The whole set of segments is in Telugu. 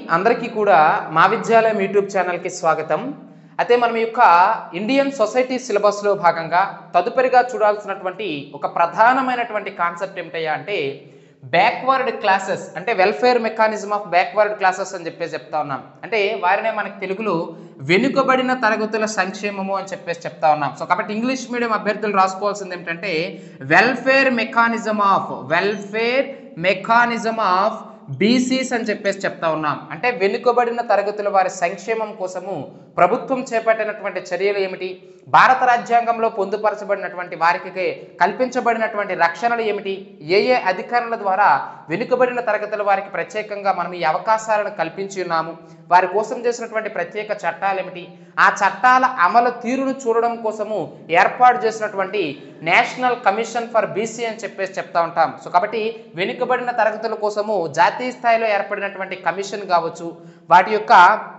అందరికీ కూడా మా విద్యాలయం యూట్యూబ్ ఛానల్కి స్వాగతం అయితే మనం ఈ యొక్క ఇండియన్ సొసైటీ సిలబస్లో భాగంగా తదుపరిగా చూడాల్సినటువంటి ఒక ప్రధానమైనటువంటి కాన్సెప్ట్ ఏమిటయ్యా అంటే బ్యాక్వర్డ్ క్లాసెస్ అంటే welfare mechanism of backward classes అని చెప్పేసి చెప్తా ఉన్నాం అంటే వారినే మనకి తెలుగులో వెనుకబడిన తరగతుల సంక్షేమము అని చెప్పేసి చెప్తా ఉన్నాం సో కాబట్టి ఇంగ్లీష్ మీడియం అభ్యర్థులు రాసుకోవాల్సింది ఏమిటంటే welfare mechanism of welfare mechanism of BCs అని చెప్పేసి చెప్తా ఉన్నాం అంటే వెనుకబడిన తరగతుల వారి సంక్షేమం కోసము ప్రభుత్వం చేపట్టినటువంటి చర్యలు ఏమిటి భారత రాజ్యాంగంలో పొందుపరచబడినటువంటి వారికి కల్పించబడినటువంటి రక్షణలు ఏమిటి ఏ ఏ అధికారుల ద్వారా వెనుకబడిన తరగతుల వారికి ప్రత్యేకంగా మనం ఈ అవకాశాలను కల్పించి ఉన్నాము వారి కోసం చేసినటువంటి ప్రత్యేక చట్టాలు ఏమిటి ఆ చట్టాల అమలు తీరును చూడడం కోసము ఏర్పాటు చేసినటువంటి నేషనల్ కమిషన్ ఫర్ బీసీ అని చెప్పేసి చెప్తా ఉంటాం సో కాబట్టి వెనుకబడిన తరగతుల కోసము జాతీయ స్థాయిలో ఏర్పడినటువంటి కమిషన్ కావచ్చు వాటి యొక్క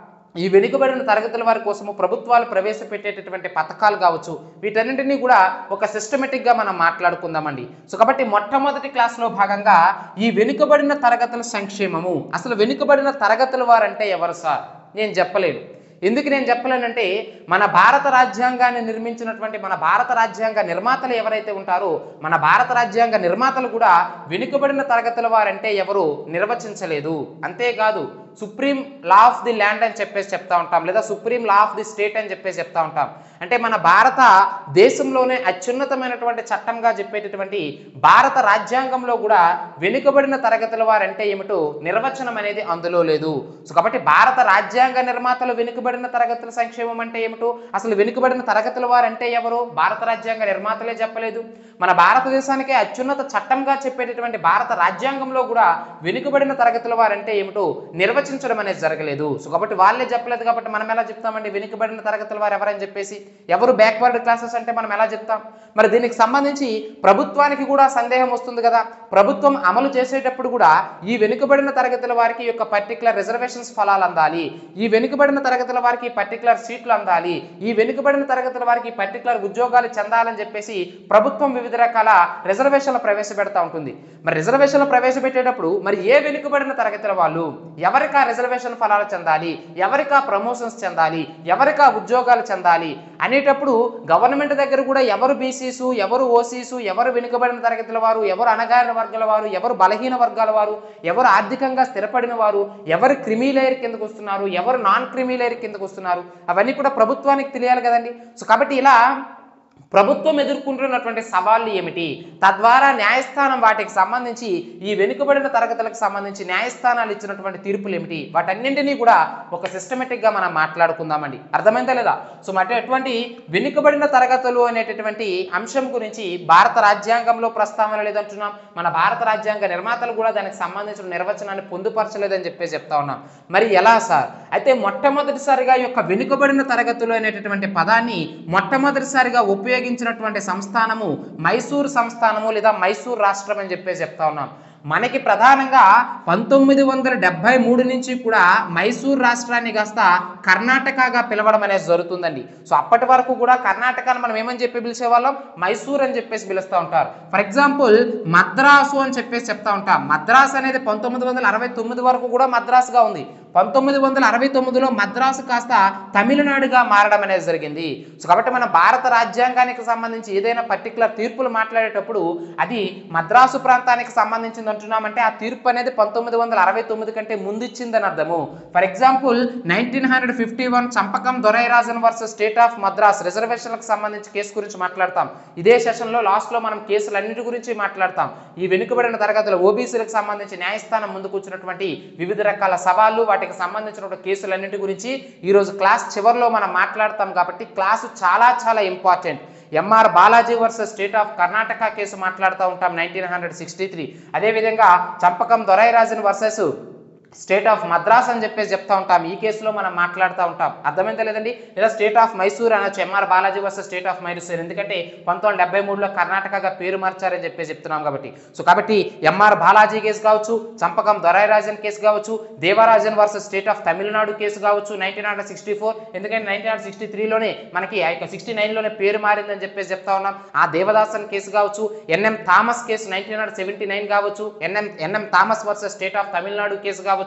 ఈ వెనుకబడిన తరగతుల వారి కోసము ప్రభుత్వాలు ప్రవేశపెట్టేటటువంటి పథకాలు కావచ్చు వీటన్నింటినీ కూడా ఒక సిస్టమేటిక్గా మనం మాట్లాడుకుందామండి సో కాబట్టి మొట్టమొదటి క్లాస్లో భాగంగా ఈ వెనుకబడిన తరగతుల సంక్షేమము అసలు వెనుకబడిన తరగతుల వారంటే ఎవరు సార్ నేను చెప్పలేను ఎందుకు నేను చెప్పలేనంటే మన భారత రాజ్యాంగాన్ని నిర్మించినటువంటి మన భారత రాజ్యాంగ నిర్మాతలు ఎవరైతే ఉంటారో మన భారత రాజ్యాంగ నిర్మాతలు కూడా వెనుకబడిన తరగతుల వారంటే ఎవరు నిర్వచించలేదు అంతేకాదు supreme law of the land అని చెప్పేసి చెప్తా ఉంటాం లేదా supreme law of the state అని చెప్పేసి చెప్తా ఉంటాం అంటే మన భారత దేశంలోనే అత్యున్నతమైనటువంటి చట్టంగా చెప్పేటటువంటి భారత రాజ్యాంగంలో కూడా వెనుకబడిన తరగతుల వారంటే ఏమిటో నిర్వచనం అనేది అందులో లేదు సో కాబట్టి భారత రాజ్యాంగ నిర్మాతలు వెనుకబడిన తరగతుల సంక్షేమం అంటే ఏమిటో అసలు వెనుకబడిన తరగతుల వారంటే ఎవరు భారత రాజ్యాంగ నిర్మాతలే చెప్పలేదు మన భారతదేశానికి అత్యున్నత చట్టంగా చెప్పేటటువంటి భారత రాజ్యాంగంలో కూడా వెనుకబడిన తరగతుల వారంటే ఏమిటో నిర్వచించడం అనేది జరగలేదు సో కాబట్టి వాళ్ళే చెప్పలేదు కాబట్టి మనం ఎలా చెప్తామండి వెనుకబడిన తరగతుల వారు ఎవరని చెప్పేసి ఎవరు బ్యాక్వర్డ్ క్లాసెస్ అంటే మనం ఎలా చెప్తాం మరి దీనికి సంబంధించి ప్రభుత్వానికి కూడా సందేహం వస్తుంది కదా ప్రభుత్వం అమలు చేసేటప్పుడు కూడా ఈ వెనుకబడిన తరగతుల వారికి ఈ యొక్క పర్టికులర్ రిజర్వేషన్స్ ఫలాలు అందాలి ఈ వెనుకబడిన తరగతుల వారికి పర్టికులర్ సీట్లు అందాలి ఈ వెనుకబడిన తరగతుల వారికి పర్టికులర్ ఉద్యోగాలు చెందాలని చెప్పేసి ప్రభుత్వం వివిధ రకాల రిజర్వేషన్లు ప్రవేశపెడతా ఉంటుంది మరి రిజర్వేషన్లు ప్రవేశపెట్టేటప్పుడు మరి ఏ వెనుకబడిన తరగతుల వాళ్ళు ఎవరికి ఆ రిజర్వేషన్ ఫలాలు చెందాలి ఎవరికి ఆ ప్రమోషన్స్ చెందాలి ఎవరికి ఆ ఉద్యోగాలు చెందాలి అనేటప్పుడు గవర్నమెంట్ దగ్గర కూడా ఎవరు బీసీసు ఎవరు ఓసీసు ఎవరు వెనుకబడిన తరగతుల వారు ఎవరు అణగారిన వర్గాల వారు ఎవరు బలహీన వర్గాల వారు ఎవరు ఆర్థికంగా స్థిరపడిన వారు ఎవరు క్రిమీ లేయర్ కిందకు వస్తున్నారు ఎవరు నాన్ క్రిమీ లేయర్ కిందకు వస్తున్నారు అవన్నీ కూడా ప్రభుత్వానికి తెలియాలి కదండి సో కాబట్టి ఇలా ప్రభుత్వం ఎదుర్కొంటున్నటువంటి సవాళ్ళు ఏమిటి తద్వారా న్యాయస్థానం వాటికి సంబంధించి ఈ వెనుకబడిన తరగతులకు సంబంధించి న్యాయస్థానాలు ఇచ్చినటువంటి తీర్పులు ఏమిటి వాటన్నింటినీ కూడా ఒక సిస్టమేటిక్గా మనం మాట్లాడుకుందామండి అర్థమైందా లేదా సో మరి ఎటువంటి వెనుకబడిన తరగతులు అనేటటువంటి అంశం గురించి భారత రాజ్యాంగంలో ప్రస్తావన లేదంటున్నాం మన భారత రాజ్యాంగ నిర్మాతలు కూడా దానికి సంబంధించిన నిర్వచనాన్ని పొందుపరచలేదని చెప్పేసి చెప్తా ఉన్నాం మరి ఎలా సార్ అయితే మొట్టమొదటిసారిగా ఈ యొక్క వెనుకబడిన తరగతులు అనేటటువంటి పదాన్ని మొట్టమొదటిసారిగా ఉపయోగించినటువంటి సంస్థానము మైసూర్ సంస్థానము లేదా మైసూర్ రాష్ట్రం అని చెప్పేసి చెప్తా ఉన్నాం మనకి ప్రధానంగా పంతొమ్మిది వందల డెబ్బై మూడు నుంచి కూడా మైసూర్ రాష్ట్రాన్ని కాస్త కర్ణాటకగా పిలవడం అనేది జరుగుతుందండి సో అప్పటి వరకు కూడా కర్ణాటకను మనం ఏమని చెప్పి పిలిచేవాళ్ళం మైసూర్ అని చెప్పేసి పిలుస్తూ ఉంటారు ఫర్ ఎగ్జాంపుల్ మద్రాసు అని చెప్పేసి చెప్తా ఉంటాం మద్రాస్ అనేది పంతొమ్మిది వందల అరవై తొమ్మిది వరకు కూడా మద్రాసుగా ఉంది పంతొమ్మిది వందల అరవై తొమ్మిదిలో మద్రాసు కాస్త తమిళనాడుగా మారడం అనేది జరిగింది సో కాబట్టి మన భారత రాజ్యాంగానికి సంబంధించి ఏదైనా పర్టికులర్ తీర్పులు మాట్లాడేటప్పుడు అది మద్రాసు ప్రాంతానికి సంబంధించింది అంటున్నామంటే ఆ తీర్పు అనేది పంతొమ్మిది వందల అరవై తొమ్మిది కంటే ముందు ఇచ్చిందని అర్థము for example nineteen hundred fifty one Champakam Dorairajan versus state of Madras రిజర్వేషన్లకు సంబంధించి కేసు గురించి మాట్లాడతాం ఇదే సెషన్లో లాస్ట్లో మనం కేసులన్నిటి గురించి మాట్లాడతాం ఈ వెనుకబడిన తరగతుల ఓబీసీలకు సంబంధించి న్యాయస్థానం ముందుకు వచ్చినటువంటి వివిధ రకాల సవాళ్ళు వాటికి సంబంధించిన కేసులన్నిటి గురించి ఈరోజు క్లాస్ చివరిలో మనం మాట్లాడతాం కాబట్టి క్లాసు చాలా చాలా important MR Balaji versus state of Karnataka case మాట్లాడుతూ ఉంటాం నైన్టీన్ హండ్రెడ్ సిక్స్టీ త్రీ అదేవిధంగా Champakam Dorairajan versus state of Madras అని చెప్పేసి చెప్తా ఉంటాం ఈ కేసులో మనం మాట్లాడుతూ ఉంటాం అర్థమైందా లేదండి లేదా స్టేట్ ఆఫ్ మైసూర్ అనొచ్చు MR Balaji versus state of Mysore ఎందుకంటే పంతొమ్మిది డెబ్బై మూడులో కర్ణాటకగా పేరు మార్చారని చెప్పేసి చెప్తున్నాం కాబట్టి సో కాబట్టి ఎంఆర్ బాలాజీ కేసు కావచ్చు చంపకం దొరైరాజన్ కేసు కావచ్చు Devarajan versus state of Tamil Nadu case కావచ్చు నైన్టీన్ హండ్రెడ్ సిక్స్టీ ఫోర్ ఎందుకంటే నైన్టీన్ హండ్రెడ్ సిక్స్టీ త్రీలోనే మనకి సిక్స్టీ నైన్లోనే పేరు మారిందని చెప్పేసి చెప్తా ఉన్నాం ఆ దేవదాసన్ కేసు కావచ్చు NM Thomas case nineteen hundred seventy nine కావచ్చు NM NM Thomas versus state of Tamil Nadu case కావచ్చు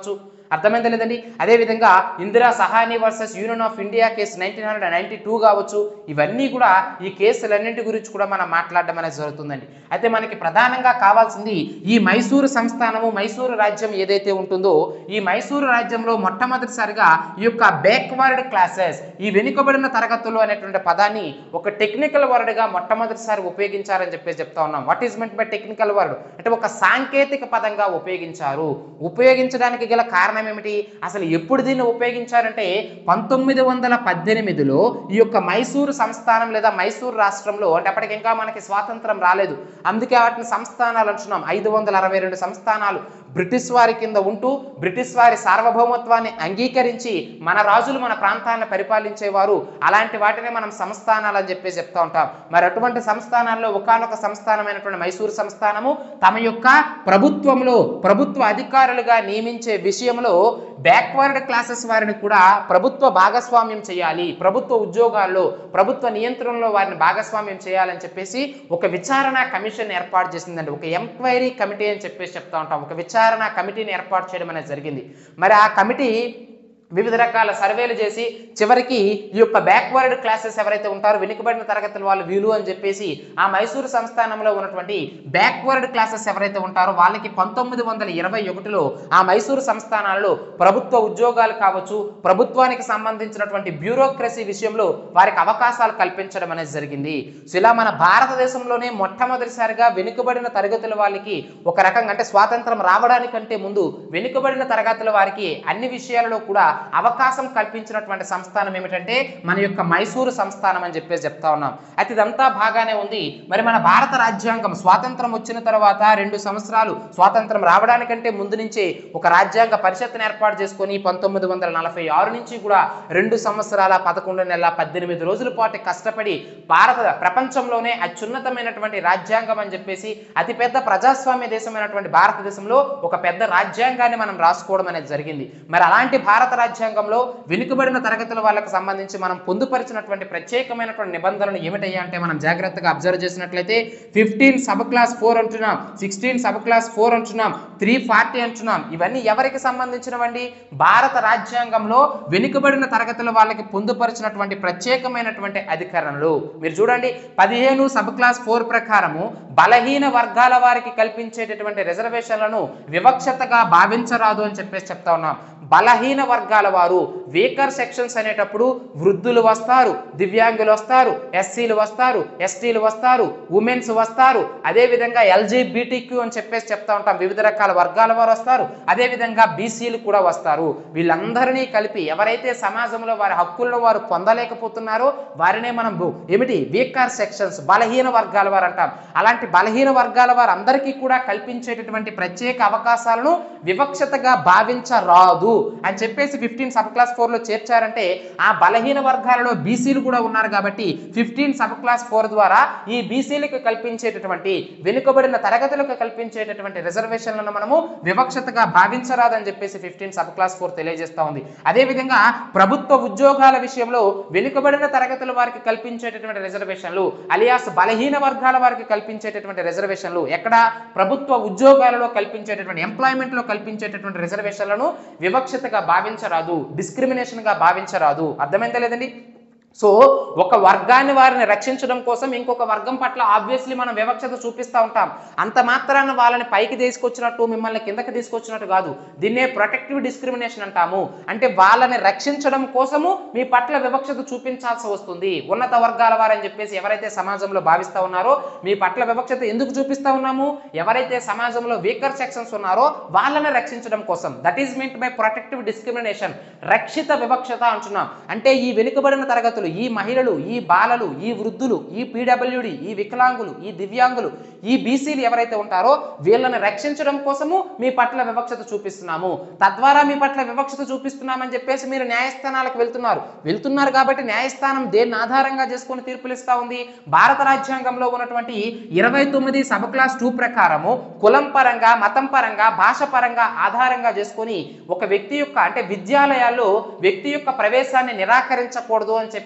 అర్థమైందా లేదండి అదేవిధంగా Indira Sawhney versus union of India case nineteen hundred ninety two కావచ్చు ఇవన్నీ కూడా ఈ కేసులన్నింటి గురించి కూడా మనం మాట్లాడడం అనేది జరుగుతుందండి అయితే మనకి ప్రధానంగా కావాల్సింది ఈ మైసూరు సంస్థానము మైసూరు రాజ్యం ఏదైతే ఉంటుందో ఈ మైసూరు రాజ్యంలో మొట్టమొదటిసారిగా ఈ యొక్క బ్యాక్వర్డ్ క్లాసెస్ ఈ వెనుకబడిన తరగతులు అనేటువంటి పదాన్ని ఒక టెక్నికల్ వర్డ్గా మొట్టమొదటిసారి ఉపయోగించారని చెప్పేసి చెప్తా ఉన్నాం what is meant by technical word అంటే ఒక సాంకేతిక పదంగా ఉపయోగించారు ఉపయోగించడానికి గల కారణం ఏమిటి అసలు ఎప్పుడు దీన్ని ఉపయోగించారంటే పంతొమ్మిది వందల పద్దెనిమిదిలో ఈ యొక్క మైసూరు సంస్థానం లేదా మైసూరు రాష్ట్రంలో అంటే అప్పటికి ఇంకా మనకి స్వాతంత్రం రాలేదు అందుకే వాటిని సంస్థానాలు అంటున్నాం ఐదు వందల అరవై రెండు సంస్థానాలు బ్రిటిష్ వారి కింద ఉంటూ బ్రిటిష్ వారి సార్వభౌమత్వాన్ని అంగీకరించి మన రాజులు మన ప్రాంతాన్ని పరిపాలించేవారు అలాంటి వాటినే మనం సంస్థానాలు అని చెప్పేసి చెప్తా ఉంటాం మరి అటువంటి సంస్థానాల్లో ఒకనొక సంస్థానమైనటువంటి మైసూరు సంస్థానము తమ యొక్క ప్రభుత్వంలో ప్రభుత్వ అధికారులుగా నియమించే విషయంలో బ్యాక్వర్డ్ క్లాసెస్ వారిని కూడా ప్రభుత్వ భాగస్వామ్యం చేయాలి ప్రభుత్వ ఉద్యోగాల్లో ప్రభుత్వ నియంత్రణలో వారిని భాగస్వామ్యం చేయాలని చెప్పేసి ఒక విచారణ కమిషన్ ఏర్పాటు చేసిందండి ఒక ఎంక్వైరీ కమిటీ అని చెప్పేసి చెప్తా ఉంటాం ఒక విచారణ కమిటీని ఏర్పాటు చేయడం అనేది జరిగింది మరి ఆ కమిటీ వివిధ రకాల సర్వేలు చేసి చివరికి ఈ యొక్క బ్యాక్వర్డ్ క్లాసెస్ ఎవరైతే ఉంటారో వెనుకబడిన తరగతుల వాళ్ళు వీలు అని చెప్పేసి ఆ మైసూరు సంస్థానంలో ఉన్నటువంటి బ్యాక్వర్డ్ క్లాసెస్ ఎవరైతే ఉంటారో వాళ్ళకి పంతొమ్మిది వందల ఇరవై ఒకటిలో ఆ మైసూరు సంస్థానాల్లో ప్రభుత్వ ఉద్యోగాలు కావచ్చు ప్రభుత్వానికి సంబంధించినటువంటి బ్యూరోక్రసీ విషయంలో వారికి అవకాశాలు కల్పించడం అనేది జరిగింది సో ఇలా మన భారతదేశంలోనే మొట్టమొదటిసారిగా వెనుకబడిన తరగతుల వాళ్ళకి ఒక రకంగా అంటే స్వాతంత్రం రావడానికంటే ముందు వెనుకబడిన తరగతుల వారికి అన్ని విషయాలలో కూడా అవకాశం కల్పించినటువంటి సంస్థానం ఏమిటంటే మన యొక్క మైసూరు సంస్థానం అని చెప్పేసి చెప్తా ఉన్నాం అయితే ఇదంతా బాగానే ఉంది మరి మన భారత రాజ్యాంగం స్వాతంత్రం వచ్చిన తర్వాత రెండు సంవత్సరాలు స్వాతంత్రం రావడానికంటే ముందు నుంచే ఒక రాజ్యాంగ పరిషత్తును ఏర్పాటు చేసుకొని పంతొమ్మిది వందల నలభై ఆరు నుంచి కూడా రెండు సంవత్సరాల పదకొండు నెలల పద్దెనిమిది రోజుల పాటు కష్టపడి భారత ప్రపంచంలోనే అత్యున్నతమైనటువంటి రాజ్యాంగం అని చెప్పేసి అతిపెద్ద ప్రజాస్వామ్య దేశమైనటువంటి భారతదేశంలో ఒక పెద్ద రాజ్యాంగాన్ని మనం రాసుకోవడం అనేది జరిగింది మరి అలాంటి భారత రాజ్యాంగంలో వెనుకబడిన తరగతుల వాళ్ళకి సంబంధించి మనం పొందుపరిచినటువంటి ప్రత్యేకమైనటువంటి నిబంధనలు ఏమిటయ్యా అంటే మనం జాగ్రత్తగా అబ్జర్వ్ చేసినట్లయితే ఫిఫ్టీన్ సబ్ క్లాస్ ఫోర్ అంటున్నాం సిక్స్టీన్ సబ్ క్లాస్ ఫోర్ అంటున్నాం త్రీ ఫార్టీ అంటున్నాం ఇవన్నీ ఎవరికి సంబంధించినవండి భారత రాజ్యాంగంలో వెనుకబడిన తరగతుల వాళ్ళకి పొందుపరిచినటువంటి ప్రత్యేకమైనటువంటి అధికరణలు మీరు చూడండి పదిహేను సబ్ క్లాస్ ఫోర్ ప్రకారము బలహీన వర్గాల వారికి కల్పించేటటువంటి రిజర్వేషన్లను వివక్షతగా భావించరాదు అని చెప్పేసి చెప్తా ఉన్నాం బలహీన వర్గాల వారు వీకర్ సెక్షన్స్ అనేటప్పుడు వృద్ధులు వస్తారు దివ్యాంగులు వస్తారు ఎస్సీలు వస్తారు ఎస్టీలు వస్తారు ఉమెన్స్ వస్తారు అదేవిధంగా ఎల్జీబీటీక్యూ అని చెప్పేసి చెప్తా ఉంటాం వివిధ రకాల వర్గాల వారు వస్తారు అదేవిధంగా బీసీలు కూడా వస్తారు వీళ్ళందరినీ కలిపి ఎవరైతే సమాజంలో వారి హక్కులను వారు పొందలేకపోతున్నారో వారినే మనం బు- ఏమిటి వీకర్ సెక్షన్స్ బలహీన వర్గాల వారు అంటాం అలాంటి బలహీన వర్గాల వారు అందరికీ కూడా కల్పించేటటువంటి ప్రత్యేక అవకాశాలను వివక్షతగా భావించరాదు అని చెప్పేసి ఫిఫ్టీన్ సబ్ క్లాస్ ఫోర్లో చేర్చారంటే ఆ బలహీన వర్గాలలో బీసీలు కూడా ఉన్నారు కాబట్టి ఫిఫ్టీన్ సబ్ క్లాస్ ఫోర్ ద్వారా ఈ బీసీలకు కల్పించేటటువంటి వెనుకబడిన తరగతులకు కల్పించేటటువంటి రిజర్వేషన్లను మనము వివక్షతగా భావించరాదని చెప్పేసి ఫిఫ్టీన్ సబ్ క్లాస్ ఫోర్ తెలియజేస్తా ఉంది అదేవిధంగా ప్రభుత్వ ఉద్యోగాల విషయంలో వెనుకబడిన తరగతుల వారికి కల్పించేటటువంటి రిజర్వేషన్లు అలియాస్ బలహీన వర్గాల వారికి కల్పించేటటువంటి రిజర్వేషన్లు ఎక్కడ ప్రభుత్వ ఉద్యోగాలలో కల్పించేటటువంటి ఎంప్లాయ్మెంట్లో కల్పించేటటువంటి రిజర్వేషన్లను వివక్షతగా భావించరాదు డిస్క్రిమినేషన్గా భావించరాదు అర్థమైందా లేదండి సో ఒక వర్గాన్ని వారిని రక్షించడం కోసం ఇంకొక వర్గం పట్ల ఆబ్వియస్లీ మనం వివక్షత చూపిస్తూ ఉంటాం అంత మాత్రాన వాళ్ళని పైకి తీసుకొచ్చినట్టు మిమ్మల్ని కిందకి తీసుకొచ్చినట్టు కాదు దీన్నే ప్రొటెక్టివ్ డిస్క్రిమినేషన్ అంటాము అంటే వాళ్ళని రక్షించడం కోసము మీ పట్ల వివక్షత చూపించాల్సి వస్తుంది ఉన్నత వర్గాల వారని చెప్పేసి ఎవరైతే సమాజంలో భావిస్తూ ఉన్నారో మీ పట్ల వివక్షత ఎందుకు చూపిస్తా ఉన్నాము ఎవరైతే సమాజంలో వీకర్ సెక్షన్స్ ఉన్నారో వాళ్ళని రక్షించడం కోసం that is meant by protective discrimination రక్షిత వివక్షత అంటున్నాం అంటే ఈ వెనుకబడిన తరగతులు ఈ మహిళలు ఈ బాలలు ఈ వృద్ధులు ఈ పీడబ్ల్యూడి ఈ వికలాంగులు ఈ దివ్యాంగులు ఈ బీసీలు ఎవరైతే ఉంటారో వీళ్ళని రక్షించడం కోసము మీ పట్ల వివక్షత చూపిస్తున్నాము తద్వారా మీ పట్ల వివక్షత చూపిస్తున్నామని చెప్పేసి మీరు న్యాయస్థానాలకు వెళ్తున్నారు వెళ్తున్నారు కాబట్టి న్యాయస్థానం దేన్ని ఆధారంగా చేసుకొని తీర్పులు ఇస్తా ఉంది భారత రాజ్యాంగంలో ఉన్నటువంటి ఇరవై తొమ్మిది సబ్ క్లాస్ టూ ప్రకారము కులం పరంగా మతం పరంగా భాష పరంగా ఆధారంగా చేసుకొని ఒక వ్యక్తి యొక్క అంటే విద్యాలయాల్లో వ్యక్తి యొక్క ప్రవేశాన్ని నిరాకరించకూడదు అని చెప్పేసి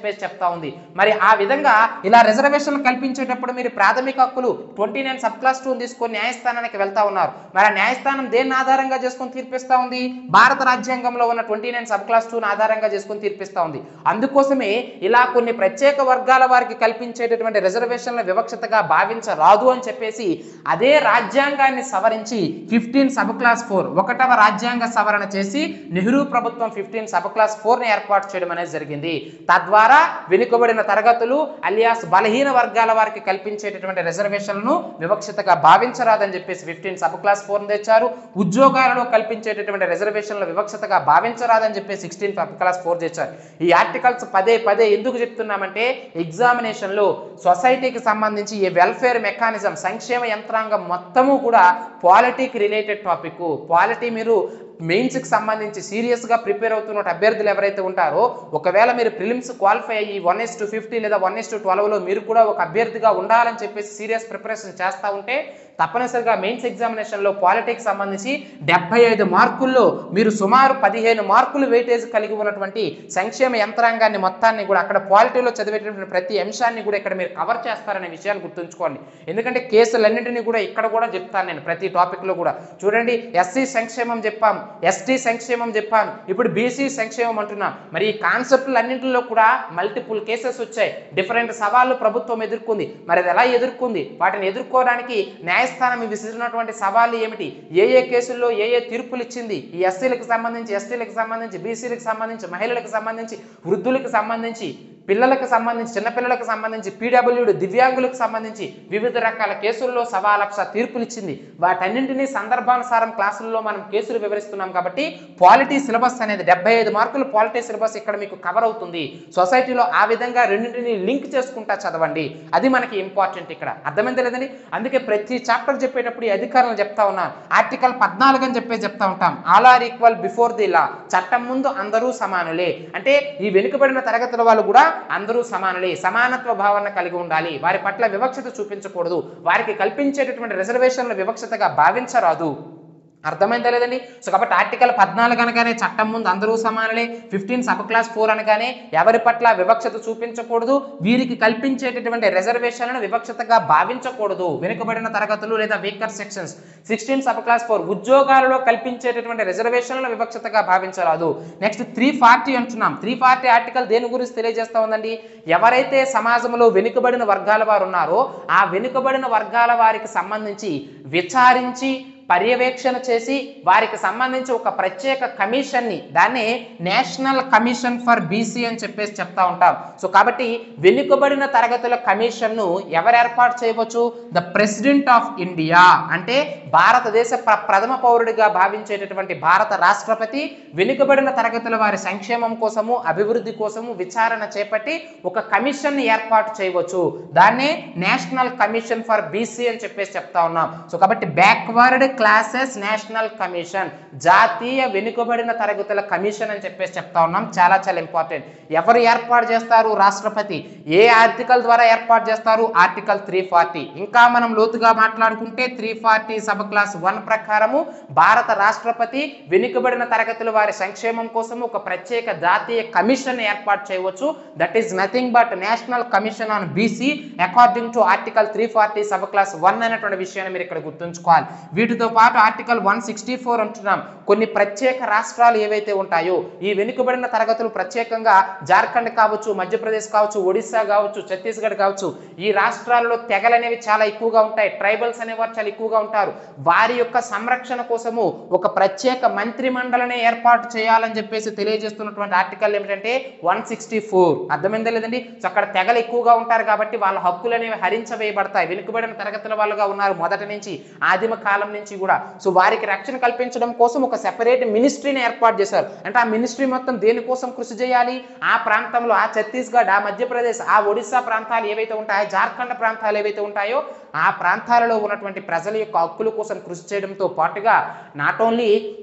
చెప్పేసి చెప్తా ఉంది మరి ఆ విధంగా ఇలా రిజర్వేషన్లు కల్పించేటప్పుడు మీరు ప్రాథమిక హక్కులు twenty nine sub clause two తీసుకొని న్యాయస్థానానికి వెళ్తా ఉన్నారు మరి ఆ న్యాయస్థానం దేన్ని ఆధారంగా చేసుకొని తీర్పిస్తా ఉంది భారత రాజ్యాంగంలో ఉన్న ట్వంటీ నైన్ సబ్ క్లాస్ టూని ఆధారంగా చేసుకొని తీర్పిస్తా ఉంది అందుకోసమే ఇలా కొన్ని ప్రత్యేక వర్గాల వారికి కల్పించేటటువంటి రిజర్వేషన్ల వివక్షతగా భావించరాదు అని చెప్పేసి అదే రాజ్యాంగాన్ని సవరించి ఫిఫ్టీన్ సబ్ క్లాస్ ఫోర్ ఒకటవ రాజ్యాంగ సవరణ చేసి నెహ్రూ ప్రభుత్వం ఫిఫ్టీన్ సబ్ క్లాస్ ఫోర్ ని ఏర్పాటు చేయడం అనేది జరిగింది తద్వారా వెనుకబడిన తరగతులు అలియాస్ బలహీన వర్గాల వారికి కల్పించేటటువంటి రిజర్వేషన్లను వివక్షతగా భావించరాదని చెప్పేసి ఫిఫ్టీన్ సబ్ క్లాస్ ఫోర్ తెచ్చారు ఉద్యోగాలలో కల్పించేటటువంటి రిజర్వేషన్ల వివక్షతగా భావించరాదని చెప్పి సిక్స్టీన్ సబ్ క్లాస్ ఫోర్ తెచ్చారు ఈ ఆర్టికల్స్ పదే పదే ఎందుకు చెప్తున్నామంటే ఎగ్జామినేషన్ లో సొసైటీకి సంబంధించి ఈ వెల్ఫేర్ మెకానిజం సంక్షేమ యంత్రాంగం మొత్తము కూడా పాలిటీకి రిలేటెడ్ టాపిక్ పాలిటీ మీరు మెయిన్స్కి సంబంధించి సీరియస్గా ప్రిపేర్ అవుతున్న అభ్యర్థులు ఎవరైతే ఉంటారో ఒకవేళ మీరు ప్రిలిమ్స్ క్వాలిఫై అయ్యి వన్ ఎస్ టు ఫిఫ్టీ లేదా వన్ ఎస్ టు ట్వెల్వ్లో మీరు కూడా ఒక అభ్యర్థిగా ఉండాలని చెప్పేసి సీరియస్ ప్రిపరేషన్ చేస్తూ ఉంటే తప్పనిసరిగా మెయిన్స్ ఎగ్జామినేషన్లో పాలిటిక్స్ సంబంధించి డెబ్బై ఐదు మార్కుల్లో మీరు సుమారు పదిహేను మార్కులు వెయిటేజ్ కలిగి ఉన్నటువంటి సంక్షేమ యంత్రాంగాన్ని మొత్తాన్ని కూడా అక్కడ పాలిటీలో చదివేటటువంటి ప్రతి అంశాన్ని కూడా ఇక్కడ మీరు కవర్ చేస్తారనే విషయాన్ని గుర్తుంచుకోండి ఎందుకంటే కేసులన్నింటినీ కూడా ఇక్కడ కూడా చెప్తాను నేను ప్రతి టాపిక్లో కూడా చూడండి ఎస్సీ సంక్షేమం చెప్పాము ఎస్టీ సంక్షేమం చెప్పాను ఇప్పుడు బీసీ సంక్షేమం అంటున్నాం మరి ఈ కాన్సెప్ట్లన్నింటిలో కూడా మల్టిపుల్ కేసెస్ వచ్చాయి డిఫరెంట్ సవాళ్ళు ప్రభుత్వం ఎదుర్కొంది మరి అది ఎలా ఎదుర్కొంది వాటిని ఎదుర్కోవడానికి న్యాయస్థానం విసిరినటువంటి సవాళ్ళు ఏమిటి ఏ ఏ కేసుల్లో ఏ ఏ తీర్పులు ఇచ్చింది ఈ ఎస్సీలకు సంబంధించి ఎస్టీలకు సంబంధించి బీసీలకు సంబంధించి మహిళలకు సంబంధించి వృద్ధులకు సంబంధించి పిల్లలకు సంబంధించి చిన్నపిల్లలకు సంబంధించి పీడబ్ల్యూడి దివ్యాంగులకు సంబంధించి వివిధ రకాల కేసుల్లో సవా లక్ష తీర్పులు ఇచ్చింది వాటన్నింటినీ సందర్భానుసారం క్లాసుల్లో మనం కేసులు వివరిస్తున్నాం కాబట్టి పాలిటీ సిలబస్ అనేది డెబ్బై ఐదు మార్కులు పాలిటీ సిలబస్ ఇక్కడ మీకు కవర్ అవుతుంది సొసైటీలో ఆ విధంగా రెండింటిని లింక్ చేసుకుంటా చదవండి అది మనకి ఇంపార్టెంట్ ఇక్కడ అర్థమైంది లేదండి అందుకే ప్రతి చాప్టర్ చెప్పేటప్పుడు ఈ అధికారులు చెప్తా ఉన్నాను ఆర్టికల్ పద్నాలుగు అని చెప్పేసి చెప్తా ఉంటాం all are equal before the law చట్టం ముందు అందరూ సమానులే అంటే ఈ వెనుకబడిన తరగతుల వాళ్ళు కూడా అందరూ సమానులే సమానత్వ భావన కలిగి ఉండాలి వారి పట్ల వివక్షత చూపించకూడదు వారికి కల్పించేటటువంటి రిజర్వేషన్ల వివక్షతగా భావించరాదు అర్థమైందా లేదండి సో కాబట్టి ఆర్టికల్ పద్నాలుగు అనగానే చట్టం ముందు అందరూ సమానులే ఫిఫ్టీన్ సబ్ క్లాస్ ఫోర్ అనగానే ఎవరి పట్ల వివక్షత చూపించకూడదు వీరికి కల్పించేటటువంటి రిజర్వేషన్లను వివక్షతగా భావించకూడదు వెనుకబడిన తరగతులు లేదా weaker sections sixteen sub clause four ఉద్యోగాలలో కల్పించేటటువంటి రిజర్వేషన్లను వివక్షతగా భావించరాదు నెక్స్ట్ త్రీ ఫార్టీ అంటున్నాం త్రీ ఫార్టీ ఆర్టికల్ దేని గురించి తెలియజేస్తా ఉందండి ఎవరైతే సమాజంలో వెనుకబడిన వర్గాల వారు ఉన్నారో ఆ వెనుకబడిన వర్గాల వారికి సంబంధించి విచారించి పర్యవేక్షణ చేసి వారికి సంబంధించి ఒక ప్రత్యేక కమిషన్ని దాన్ని నేషనల్ కమిషన్ ఫర్ బీసీ అని చెప్పేసి చెప్తా ఉంటాం సో కాబట్టి వెనుకబడిన తరగతుల కమిషన్ను ఎవరు ఏర్పాటు చేయవచ్చు ద ప్రెసిడెంట్ ఆఫ్ ఇండియా అంటే భారతదేశ ప్ర- ప్రథమ పౌరుడిగా భావించేటటువంటి భారత రాష్ట్రపతి వెనుకబడిన తరగతుల వారి సంక్షేమం కోసము అభివృద్ధి కోసము విచారణ చేపట్టి ఒక కమిషన్ ఏర్పాటు చేయవచ్చు దాన్నే నేషనల్ కమిషన్ ఫర్ బీసీ అని చెప్పేసి చెప్తా ఉన్నాం సో కాబట్టి బ్యాక్వర్డ్ క్లాసెస్ నేషనల్ కమిషన్ జాతీయ వెనుకబడిన తరగతుల కమిషన్ అని చెప్పేసి చెప్తా ఉన్నాం చాలా చాలా ఇంపార్టెంట్ ఎవరు ఏర్పాటు చేస్తారు రాష్ట్రపతి ఏ ఆర్టికల్ ద్వారా ఏర్పాటు చేస్తారు ఆర్టికల్ త్రీ ఫార్టీ ఇంకా మనం లోతుగా మాట్లాడుకుంటే three forty sub clause one ప్రకారము భారత రాష్ట్రపతి వెనుకబడిన తరగతుల వారి సంక్షేమం కోసం ఒక ప్రత్యేక జాతీయ కమిషన్ ఏర్పాటు చేయవచ్చు that is nothing but national commission on BC according to article three forty sub clause one అనేటువంటి విషయాన్ని మీరు ఇక్కడ గుర్తుంచుకోవాలి వీటితో పాటు ఆర్టికల్ వన్ సిక్స్టీ ఫోర్ అంటున్నాం కొన్ని ప్రత్యేక రాష్ట్రాలు ఏవైతే ఉంటాయో ఈ వెనుకబడిన తరగతులు ప్రత్యేకంగా జార్ఖండ్ కావచ్చు మధ్యప్రదేశ్ కావచ్చు ఒడిశా కావచ్చు ఛత్తీస్గఢ్ కావచ్చు ఈ రాష్ట్రాల్లో తెగలు అనేవి చాలా ఎక్కువగా ఉంటాయి ట్రైబల్స్ అనేవారు చాలా ఎక్కువగా ఉంటారు వారి యొక్క సంరక్షణ కోసము ఒక ప్రత్యేక మంత్రి మండలిని ఏర్పాటు చేయాలని చెప్పేసి తెలియజేస్తున్నటువంటి ఆర్టికల్ ఏమిటంటే వన్ సిక్స్టీ ఫోర్ అర్థమైందా లేదండి సో అక్కడ తెగలు ఎక్కువగా ఉంటారు కాబట్టి వాళ్ళ హక్కులు అనేవి హరించవేయబడతాయి వెనుకబడిన తరగతుల వాళ్ళుగా ఉన్నారు మొదటి నుంచి ఆదిమ కాలం నుంచి కూడా సో వారికి రక్షణ కల్పించడం కోసం ఒక సెపరేట్ మినిస్ట్రీని ఏర్పాటు చేశారు అంటే ఆ మినిస్ట్రీ మొత్తం దేనికోసం కృషి చేయాలి ఆ ప్రాంతంలో ఆ ఛత్తీస్గఢ్ ఆ మధ్యప్రదేశ్ ఆ ఒడిశా ప్రాంతాలు ఏవైతే ఉంటాయో జార్ఖండ్ ప్రాంతాలు ఏవైతే ఉంటాయో ఆ ప్రాంతాలలో ఉన్నటువంటి ప్రజల యొక్క హక్కుల కోసం కృషి చేయడంతో పాటుగా నాట్ ఓన్లీ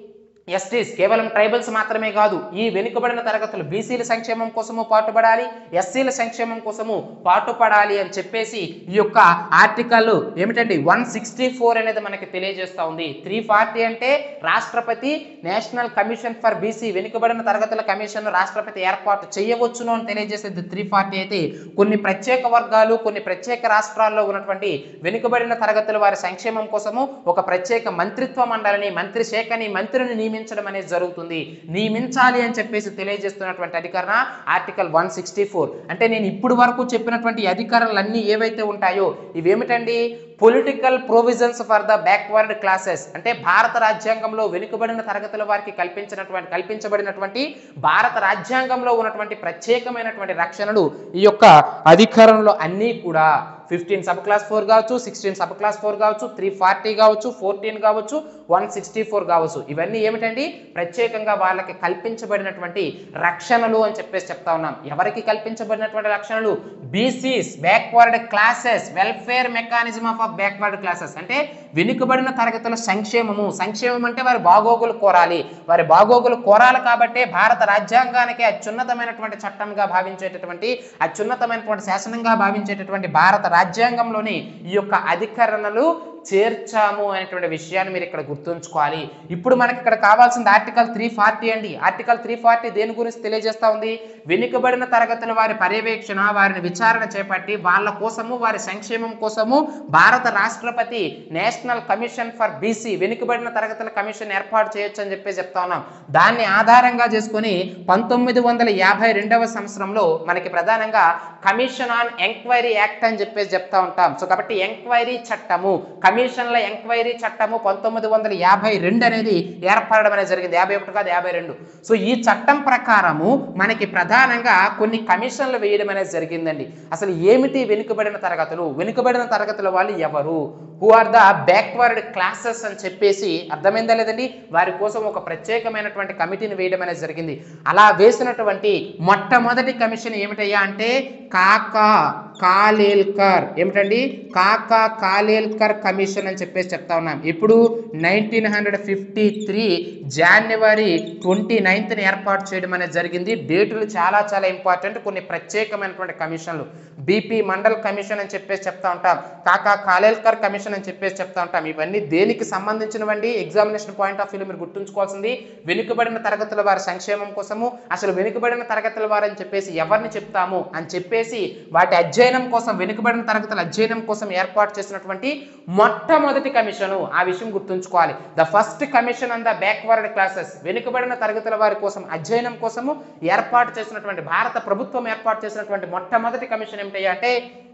ఎస్టీస్ కేవలం ట్రైబల్స్ మాత్రమే కాదు ఈ వెనుకబడిన తరగతులు బీసీల సంక్షేమం కోసము పాటుపడాలి ఎస్సీల సంక్షేమం కోసము పాటుపడాలి అని చెప్పేసి ఈ యొక్క ఆర్టికల్ ఏమిటండి వన్ సిక్స్టీ ఫోర్ అనేది మనకి తెలియజేస్తా ఉంది త్రీ ఫార్టీ అంటే రాష్ట్రపతి నేషనల్ కమిషన్ ఫర్ బీసీ వెనుకబడిన తరగతుల కమిషన్ రాష్ట్రపతి ఏర్పాటు చేయవచ్చును అని తెలియజేసేది త్రీ ఫార్టీ అయితే కొన్ని ప్రత్యేక వర్గాలు కొన్ని ప్రత్యేక రాష్ట్రాల్లో ఉన్నటువంటి వెనుకబడిన తరగతుల వారి సంక్షేమం కోసము ఒక ప్రత్యేక మంత్రిత్వ మండలిని మంత్రి శాఖని మంత్రిని నియమించడం అనేది జరుగుతుంది నియమించాలి అని చెప్పేసి తెలియజేస్తున్నటువంటి అధికరణ ఆర్టికల్ వన్ సిక్స్టీ ఫోర్ అంటే నేను ఇప్పుడు వరకు చెప్పినటువంటి ఈ అధికారాలన్నీ ఏవైతే ఉంటాయో ఇవేమిటండి political provisions for the backward classes అంటే భారత రాజ్యాంగంలో వెనుకబడిన తరగతుల వారికి కల్పించినటువంటి కల్పించబడినటువంటి భారత రాజ్యాంగంలో ఉన్నటువంటి ప్రత్యేకమైనటువంటి రక్షణలు ఈ యొక్క అధికారంలో అన్నీ కూడా ఫిఫ్టీన్ సబ్ క్లాస్ ఫోర్ కావచ్చు సిక్స్టీన్ సబ్ క్లాస్ ఫోర్ కావచ్చు త్రీ ఫార్టీ కావచ్చు ఫోర్టీన్ కావచ్చు వన్ సిక్స్టీ ఫోర్ కావచ్చు ఇవన్నీ ఏమిటండి ప్రత్యేకంగా వాళ్ళకి కల్పించబడినటువంటి రక్షణలు అని చెప్పేసి చెప్తా ఉన్నాం ఎవరికి కల్పించబడినటువంటి రక్షణలు BCs backward classes welfare mechanism of of backward classes అంటే వెనుకబడిన తరగతుల సంక్షేమము సంక్షేమం అంటే వారి బాగోగులు కోరాలి వారి బాగోగులు కోరాలి కాబట్టే భారత రాజ్యాంగానికి అత్యున్నతమైనటువంటి చట్టంగా భావించేటటువంటి అత్యున్నతమైనటువంటి శాసనంగా భావించేటటువంటి భారత రాజ్యాంగంలోని ఈ యొక్క అధికరణలు చేర్చాము అనేటువంటి విషయాన్ని మీరు ఇక్కడ గుర్తుంచుకోవాలి ఇప్పుడు మనకి ఇక్కడ కావాల్సింది ఆర్టికల్ త్రీ ఫార్టీ అండి ఆర్టికల్ త్రీ ఫార్టీ దేని గురించి తెలియజేస్తా ఉంది వెనుకబడిన తరగతుల వారి పర్యవేక్షణ వారిని విచారణ చేపట్టి వాళ్ళ కోసము వారి సంక్షేమం కోసము భారత రాష్ట్రపతి నేషనల్ కమిషన్ ఫర్ బీసీ వెనుకబడిన తరగతుల కమిషన్ ఏర్పాటు చేయొచ్చు అని చెప్పి చెప్తా ఉన్నాం దాన్ని ఆధారంగా చేసుకొని పంతొమ్మిది వందల యాభై రెండవ సంవత్సరంలో మనకి ప్రధానంగా కమిషన్ ఆన్ ఎంక్వైరీ యాక్ట్ అని చెప్పేసి చెప్తా ఉంటాం సో కాబట్టి ఎంక్వైరీ చట్టము కమిషన్ల ఎంక్వైరీ చట్టము పంతొమ్మిది వందల యాభై రెండు అనేది ఏర్పడడం అనేది జరిగింది యాభై ఒకటి కాదు యాభై రెండు సో ఈ చట్టం ప్రకారము మనకి ప్రధానంగా కొన్ని కమిషన్లు వేయడం అనేది జరిగిందండి అసలు ఏమిటి వెనుకబడిన తరగతులు వెనుకబడిన తరగతుల వాళ్ళు ఎవరు who are the backward classes అని చెప్పేసి అర్థమైందా లేదండి వారి కోసం ఒక ప్రత్యేకమైనటువంటి కమిటీని వేయడం అనేది జరిగింది అలా వేసినటువంటి మొట్టమొదటి కమిషన్ ఏమిటయ్యా అంటే కాకా కాలేల్కర్ ఏమిటండి కాకా కాలేల్కర్ కమిషన్ అని చెప్పేసి చెప్తా ఉన్నాం ఇప్పుడు నైన్టీన్ హండ్రెడ్ ఫిఫ్టీ త్రీ జనవరి ట్వంటీ నైన్త్ని ఏర్పాటు చేయడం అనేది జరిగింది డేటులు చాలా చాలా ఇంపార్టెంట్ కొన్ని ప్రత్యేకమైనటువంటి కమిషన్లు బీపీ మండల్ కమిషన్ అని చెప్పేసి చెప్తా ఉంటాం కాకా కాలేల్కర్ కమిషన్ అని చెప్పేసి చెప్తా ఉంటాం ఇవన్నీ దేనికి సంబంధించినవండి ఎగ్జామినేషన్ పాయింట్ ఆఫ్ వ్యూలో మీరు గుర్తుంచుకోవాల్సింది వెనుకబడిన తరగతుల వారి సంక్షేమం కోసము అసలు వెనుకబడిన తరగతుల వారు అని చెప్పేసి ఎవరిని చెప్తాము అని చెప్పేసి వాటి అధ్యయనం కోసం వెనుకబడిన తరగతుల అధ్యయనం కోసం ఏర్పాటు చేసినటువంటి మొట్టమొదటి కమిషను ఆ విషయం గుర్తుంచుకోవాలి the first commission on the backward classes వెనుకబడిన తరగతుల వారి కోసం అధ్యయనం కోసము ఏర్పాటు చేసినటువంటి భారత ప్రభుత్వం ఏర్పాటు చేసినటువంటి మొట్టమొదటి కమిషన్ ఏమిటయ్యా అంటే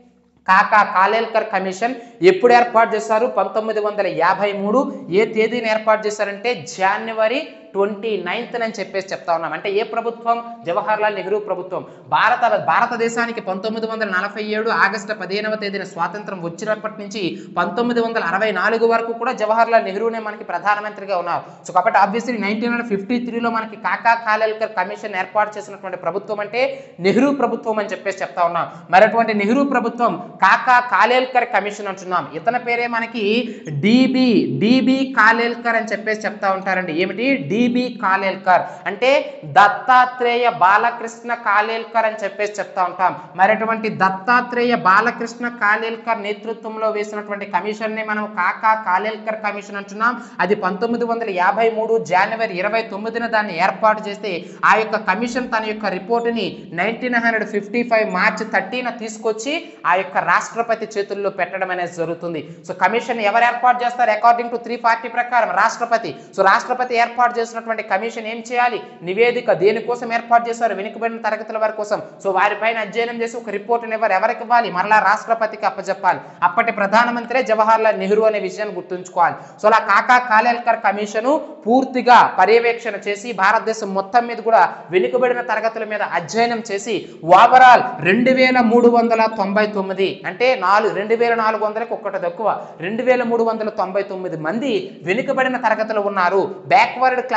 కాకా కాలేల్కర్ కమిషన్ ఎప్పుడు ఏర్పాటు చేశారు పంతొమ్మిది వందల యాభై మూడు ఏ తేదీని ఏర్పాటు చేశారంటే జనవరి ట్వంటీ నైన్త్ అని చెప్పేసి చెప్తా ఉన్నాం అంటే ఏ ప్రభుత్వం జవహర్లాల్ నెహ్రూ ప్రభుత్వం భారత భారతదేశానికి పంతొమ్మిది వందల నలభై ఏడు ఆగస్టు పదిహేనవ తేదీన స్వాతంత్రం వచ్చినప్పటి నుంచి పంతొమ్మిది వందల అరవై నాలుగు వరకు కూడా జవహర్లాల్ నెహ్రూనే మనకి ప్రధానమంత్రిగా ఉన్నారు సో కాబట్టి ఆబ్వియస్లీ నైన్టీన్ హండ్రెడ్ ఫిఫ్టీ త్రీలో మనకి కాకా కాలేల్కర్ కమిషన్ ఏర్పాటు చేసినటువంటి ప్రభుత్వం అంటే నెహ్రూ ప్రభుత్వం అని చెప్పేసి చెప్తా ఉన్నాం మరి అటువంటి నెహ్రూ ప్రభుత్వం కాకా కాలేల్కర్ కమిషన్ అంటున్నాం ఇతని పేరే మనకి డిబి డిబి కాలేల్కర్ అని చెప్పేసి చెప్తా ఉంటారండి ఏమిటి డిబి కాలేల్కర్ అంటే దత్తాత్రేయ బాలకృష్ణ కాలేల్కర్ అని చెప్పేసి చెప్తా ఉంటాం మరి అటువంటి దత్తాత్రేయ బాలకృష్ణ కాలేల్కర్ నేతృత్వంలో వేసినటువంటి కమిషన్ ని మనం కాకా కాలేల్కర్ కమిషన్ అంటున్నాం అది పంతొమ్మిది వందల యాభై మూడు జనవరి ఇరవై తొమ్మిదిన దాన్ని ఏర్పాటు చేస్తే ఆ యొక్క కమిషన్ తన యొక్క రిపోర్టుని nineteen hundred fifty five March థర్టీన తీసుకొచ్చి ఆ యొక్క రాష్ట్రపతి చేతుల్లో పెట్టడం అనేది జరుగుతుంది సో కమిషన్ ఎవరు ఏర్పాటు చేస్తారు అకార్డింగ్ టు త్రీ ఫార్టీ ప్రకారం రాష్ట్రపతి సో రాష్ట్రపతి ఏర్పాటు చేసినటువంటి కమిషన్ ఏం చేయాలి నివేదిక దేనికోసం ఏర్పాటు చేశారు వెనుకబడిన తరగతుల వారి కోసం సో వారిపైన అధ్యయనం చేసి ఒక రిపోర్ట్ని ఎవరు ఎవరికి ఇవ్వాలి మరలా రాష్ట్రపతికి అప్పచెప్పాలి అప్పటి ప్రధానమంత్రి జవహర్లాల్ నెహ్రూ అనే విషయాన్ని గుర్తుంచుకోవాలి సో అలా కాకా కాలేల్కర్ కమిషను పూర్తిగా పర్యవేక్షణ చేసి భారతదేశం మొత్తం మీద కూడా వెనుకబడిన తరగతుల మీద అధ్యయనం చేసి ఓవరాల్ రెండు వేల మూడు వందల తొంభై తొమ్మిది అంటే నాలుగు రెండు వేల నాలుగు వందలకు ఒక్కటి తక్కువ రెండు వేల మూడు వందల తొంభై తొమ్మిది మంది వెనుకబడిన తరగతులు ఉన్నారు బ్యాక్వర్డ్ క్లాస్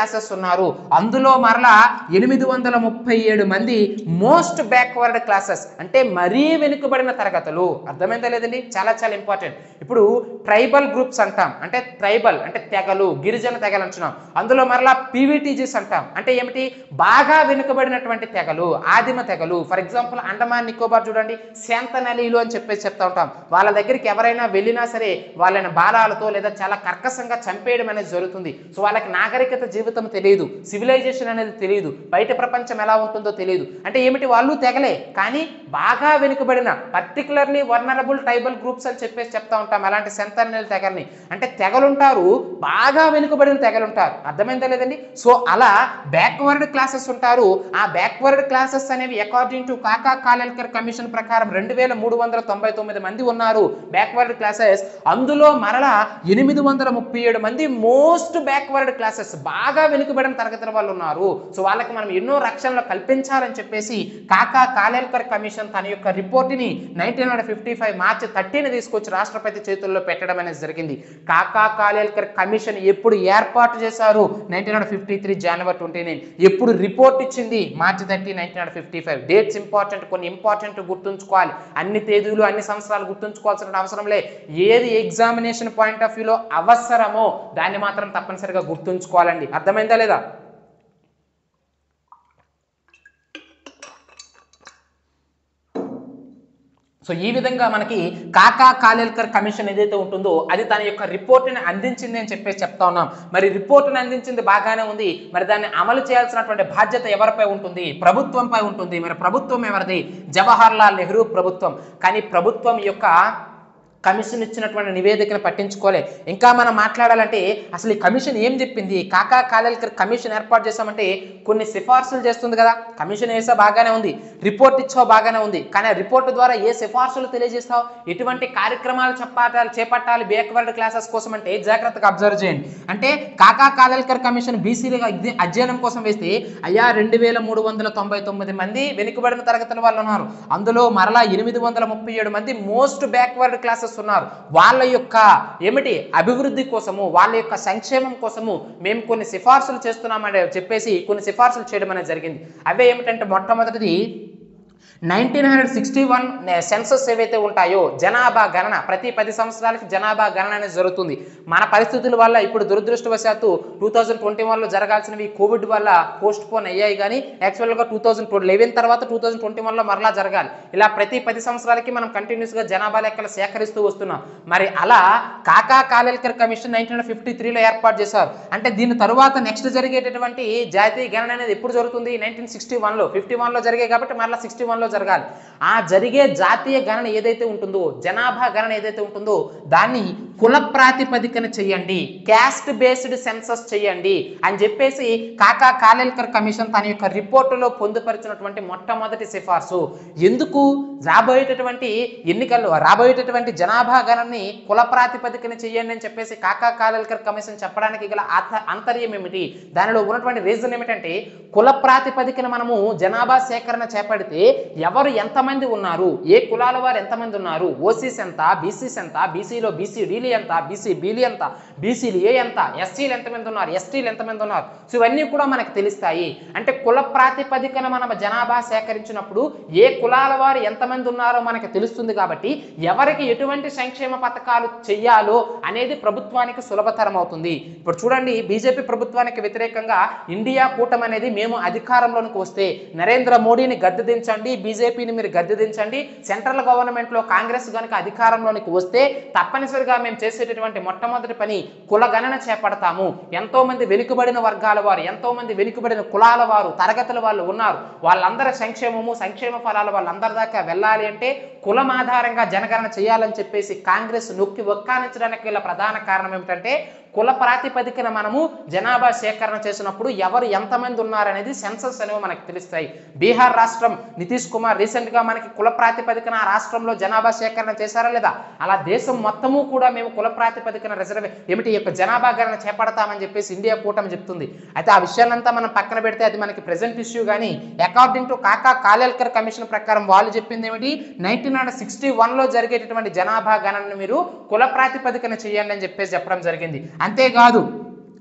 క్లాసెస్ ఉన్నారు అందులో మరలా ఎనిమిది వందల ముప్పై ఏడు మంది మోస్ట్ బ్యాక్వర్డ్ క్లాసెస్ అంటే మరీ వెనుకబడిన తరగతులు అర్థమైందా లేదండి చాలా చాలా ఇంపార్టెంట్ ఇప్పుడు ట్రైబల్ గ్రూప్స్ అంటాం అంటే ట్రైబల్ అంటే తెగలు గిరిజన తెగలు అంటున్నాం అందులో మరలా పీవీటీజీస్ అంటాం అంటే ఏమిటి బాగా వెనుకబడినటువంటి తెగలు ఆదిమ తెగలు ఫర్ ఎగ్జాంపుల్ అండమాన్ నికోబార్ చూడండి శాంతనలీలు అని చెప్పేసి చెప్తా ఉంటాం వాళ్ళ దగ్గరికి ఎవరైనా వెళ్ళినా సరే వాళ్ళని బాలాలతో లేదా చాలా కర్కశంగా చంపేయడం అనేది జరుగుతుంది సో వాళ్ళకి నాగరికత జీవితం తెలియదు సివిలైజేషన్ అనేది తెలియదు బయట ప్రపంచం ఎలా ఉంటుందో తెలియదు అంటే ఏమిటి వాళ్ళు తెగలే కానీ బాగా వెనుకబడిన పర్టికులర్లీ వర్నరబుల్ ట్రైబల్ గ్రూప్స్ అని చెప్పేసి చెప్తా ఉంటాం అలాంటి సెంతనల్ తెగల్ని అంటే తెగలుంటారు బాగా వెనుకబడిన తెగలుంటారు అర్థమైందా లేదండి సో అలా బ్యాక్వర్డ్ క్లాసెస్ ఉంటారు ఆ బ్యాక్వర్డ్ క్లాసెస్ అనేవి according to Kaka Kalelkar commission ప్రకారం రెండు వేల మూడు వందల తొంభై తొమ్మిది మంది ఉన్నారు బ్యాక్వర్డ్ క్లాసెస్ అందులో మరలా ఎనిమిది వందల ముప్పై ఏడు మంది మోస్ట్ బ్యాక్వర్డ్ క్లాసెస్ బాగా వెనుకబడిన తరగతుల వాళ్ళు ఉన్నారు సో వాళ్ళకి మనం ఎన్నో రక్షణలు కల్పించాలని చెప్పేసి కాకా కాలేల్కర్ కమిషన్ తన యొక్క రిపోర్ట్ని నైన్టీన్ హండ్రెడ్ ఫిఫ్టీ ఫైవ్ మార్చి థర్టీని తీసుకొచ్చి రాష్ట్రపతి చేతుల్లో పెట్టడం అనేది జరిగింది కాకా కాలేల్కర్ కమిషన్ ఎప్పుడు ఏర్పాటు చేశారు నైన్టీన్ హండ్రెడ్ ఫిఫ్టీ త్రీ జనవరి ట్వంటీ నైన్ ఎప్పుడు రిపోర్ట్ ఇచ్చింది మార్చి thirty nineteen hundred fifty five dates important కొన్ని ఇంపార్టెంట్ గుర్తుంచుకోవాలి అన్ని తేదీలు అన్ని సంవత్సరాలు గుర్తుంచుకోవాల్సిన అవసరం లే ఏది ఎగ్జామినేషన్ పాయింట్ ఆఫ్ వ్యూలో అవసరమో దాన్ని మాత్రం తప్పనిసరిగా గుర్తుంచుకోవాలండి అర్థమైందా లేదా సో ఈ విధంగా మనకి కాకా కాలేల్కర్ కమిషన్ ఏదైతే ఉంటుందో అది తన యొక్క రిపోర్ట్ని అందించింది అని చెప్పేసి చెప్తా ఉన్నాం మరి రిపోర్ట్ని అందించింది బాగానే ఉంది మరి దాన్ని అమలు చేయాల్సినటువంటి బాధ్యత ఎవరిపై ఉంటుంది ప్రభుత్వంపై ఉంటుంది మరి ప్రభుత్వం ఎవరిది జవహర్ లాల్ నెహ్రూ ప్రభుత్వం కానీ ప్రభుత్వం యొక్క కమిషన్ ఇచ్చినటువంటి నివేదికను పట్టించుకోలే ఇంకా మనం మాట్లాడాలంటే అసలు ఈ కమిషన్ ఏం చెప్పింది కాకా కాలేల్కర్ కమిషన్ ఏర్పాటు చేసామంటే కొన్ని సిఫార్సులు చేస్తుంది కదా కమిషన్ వేసా బాగానే ఉంది రిపోర్ట్ ఇచ్చావు బాగానే ఉంది కానీ ఆ రిపోర్ట్ ద్వారా ఏ సిఫార్సులు తెలియజేస్తావు ఎటువంటి కార్యక్రమాలు చెప్పాలి చేపట్టాలి బ్యాక్వర్డ్ క్లాసెస్ కోసం అంటే జాగ్రత్తగా అబ్జర్వ్ చేయండి అంటే కాకా కాలేల్కర్ కమిషన్ బీసీలుగా అధ్యయనం కోసం వేస్తే అయ్యా రెండు వేల మూడు వందల తొంభై తొమ్మిది మంది వెనుకబడిన తరగతుల వాళ్ళు ఉన్నారు అందులో మరలా ఎనిమిది వందల ముప్పై ఏడు మంది మోస్ట్ బ్యాక్వర్డ్ క్లాసెస్ ఉన్నారు వాళ్ళ యొక్క ఏమిటి అభివృద్ధి కోసము వాళ్ళ యొక్క సంక్షేమం కోసము మేము కొన్ని సిఫార్సులు చేస్తున్నామని చెప్పేసి కొన్ని సిఫార్సులు చేయడం అనేది జరిగింది అవే ఏమిటంటే మొట్టమొదటిది nineteen hundred sixty one census ఏవైతే ఉంటాయో జనాభా గణన ప్రతి పది సంవత్సరాలకి జనాభా గణన అనేది జరుగుతుంది మన పరిస్థితుల వల్ల ఇప్పుడు దురదృష్టవశాత్తు టూ థౌజండ్ ట్వంటీ వన్లో జరగాల్సినవి కోవిడ్ వల్ల పోస్ట్ పోన్ అయ్యాయి కానీ యాక్చువల్గా టూ థౌజండ్ లెవెన్ తర్వాత టూ థౌజండ్ ట్వంటీ వన్లో మరలా జరగాలి ఇలా ప్రతి పది సంవత్సరాలకి మనం కంటిన్యూస్గా జనాభా లెక్కలు సేకరిస్తూ వస్తున్నాం మరి అలా Kaka Kalelkar commission nineteen hundred fifty త్రీలో ఏర్పాటు చేశారు అంటే దీని తరువాత నెక్స్ట్ జరిగేటటువంటి జాతీయ గణన అనేది ఎప్పుడు జరుగుతుంది నైన్టీన్ సిక్స్టీ వన్లో ఫిఫ్టీ వన్లో జరిగాయి కాబట్టి మరలా సిక్స్టీ వన్లో జరగాలి ఆ జరిగే జాతీయ గణన ఏదైతే ఉంటుందో జనాభా గణన ఏదైతే ఉంటుందో దాన్ని కుల ప్రాతిపదికన చెయ్యండి క్యాస్ట్ బేస్డ్ సెన్సస్ చెయ్యండి అని చెప్పేసి కాకా కాలేల్కర్ కమిషన్ తన యొక్క రిపోర్టులో పొందుపరిచినటువంటి మొట్టమొదటి సిఫార్సు ఎందుకు రాబోయేటటువంటి ఎన్నికల్లో రాబోయేటటువంటి జనాభా గణనని కుల ప్రాతిపదికన చెయ్యండి అని చెప్పేసి కాకా కాలేల్కర్ కమిషన్ చెప్పడానికి గల ఆత అంతర్యం ఏమిటి దానిలో ఉన్నటువంటి రీజన్ ఏమిటంటే కుల ప్రాతిపదికన మనము జనాభా సేకరణ చేపడితే ఎవరు ఎంతమంది ఉన్నారు ఏ కులాల వారు ఎంతమంది ఉన్నారు ఓసీస్ ఎంత బీసీస్ ఎంత బీసీలో బీసీ డీలు ఎంత బీసీ బీలు ఎంత బీసీలు ఏ ఎంత ఎస్సీలు ఎంతమంది ఉన్నారు ఎస్టీలు ఎంతమంది ఉన్నారు సో ఇవన్నీ కూడా మనకు తెలుస్తాయి అంటే కుల ప్రాతిపదికన మనం జనాభా సేకరించినప్పుడు ఏ కులాల వారు ఎంతమంది ఉన్నారో మనకు తెలుస్తుంది కాబట్టి ఎవరికి ఎటువంటి సంక్షేమ పథకాలు చెయ్యాలో అనేది ప్రభుత్వానికి సులభతరం అవుతుంది ఇప్పుడు చూడండి బీజేపీ ప్రభుత్వానికి వ్యతిరేకంగా ఇండియా కూటమి అనేది మేము అధికారంలోనికి వస్తే నరేంద్ర మోడీని గద్దె దించండి బీజేపీని మీరు గద్దె దించండి సెంట్రల్ గవర్నమెంట్లో కాంగ్రెస్ కనుక అధికారంలోనికి వస్తే తప్పనిసరిగా మేము చేసేటటువంటి మొట్టమొదటి పని కుల గణన చేపడతాము ఎంతో మంది వెనుకబడిన వర్గాల వారు ఎంతో మంది వెనుకబడిన కులాల వారు తరగతుల వాళ్ళు ఉన్నారు వాళ్ళందరి సంక్షేమము సంక్షేమ ఫలాలు వాళ్ళందరి దాకా వెళ్ళాలి అంటే కులం ఆధారంగా జనగణన చేయాలని చెప్పేసి కాంగ్రెస్ నొక్కి ఒక్కానించడానికి గల ప్రధాన కారణం ఏమిటంటే కుల ప్రాతిపదికన మనము జనాభా సేకరణ చేసినప్పుడు ఎవరు ఎంతమంది ఉన్నారనేది సెన్సస్ అనేవి మనకు తెలుస్తాయి బీహార్ రాష్ట్రం నితీష్ కుమార్ రీసెంట్గా మనకి కుల ప్రాతిపదికన ఆ రాష్ట్రంలో జనాభా సేకరణ చేశారా లేదా అలా దేశం మొత్తము కూడా మేము కుల ప్రాతిపదికన రిజర్వే ఏమిటి ఈ యొక్క జనాభా గణన చేపడతామని చెప్పేసి ఇండియా కూటమి చెప్తుంది అయితే ఆ విషయాలంతా మనం పక్కన పెడితే అది మనకి ప్రెసెంట్ ఇష్యూ కానీ according to Kaka Kalelkar commission ప్రకారం వాళ్ళు చెప్పింది ఏమిటి నైన్టీన్ హండ్రెడ్ సిక్స్టీ వన్లో జరిగేటటువంటి జనాభా గణనను మీరు కుల ప్రాతిపదికన చేయండి అని చెప్పేసి చెప్పడం జరిగింది అంతేకాదు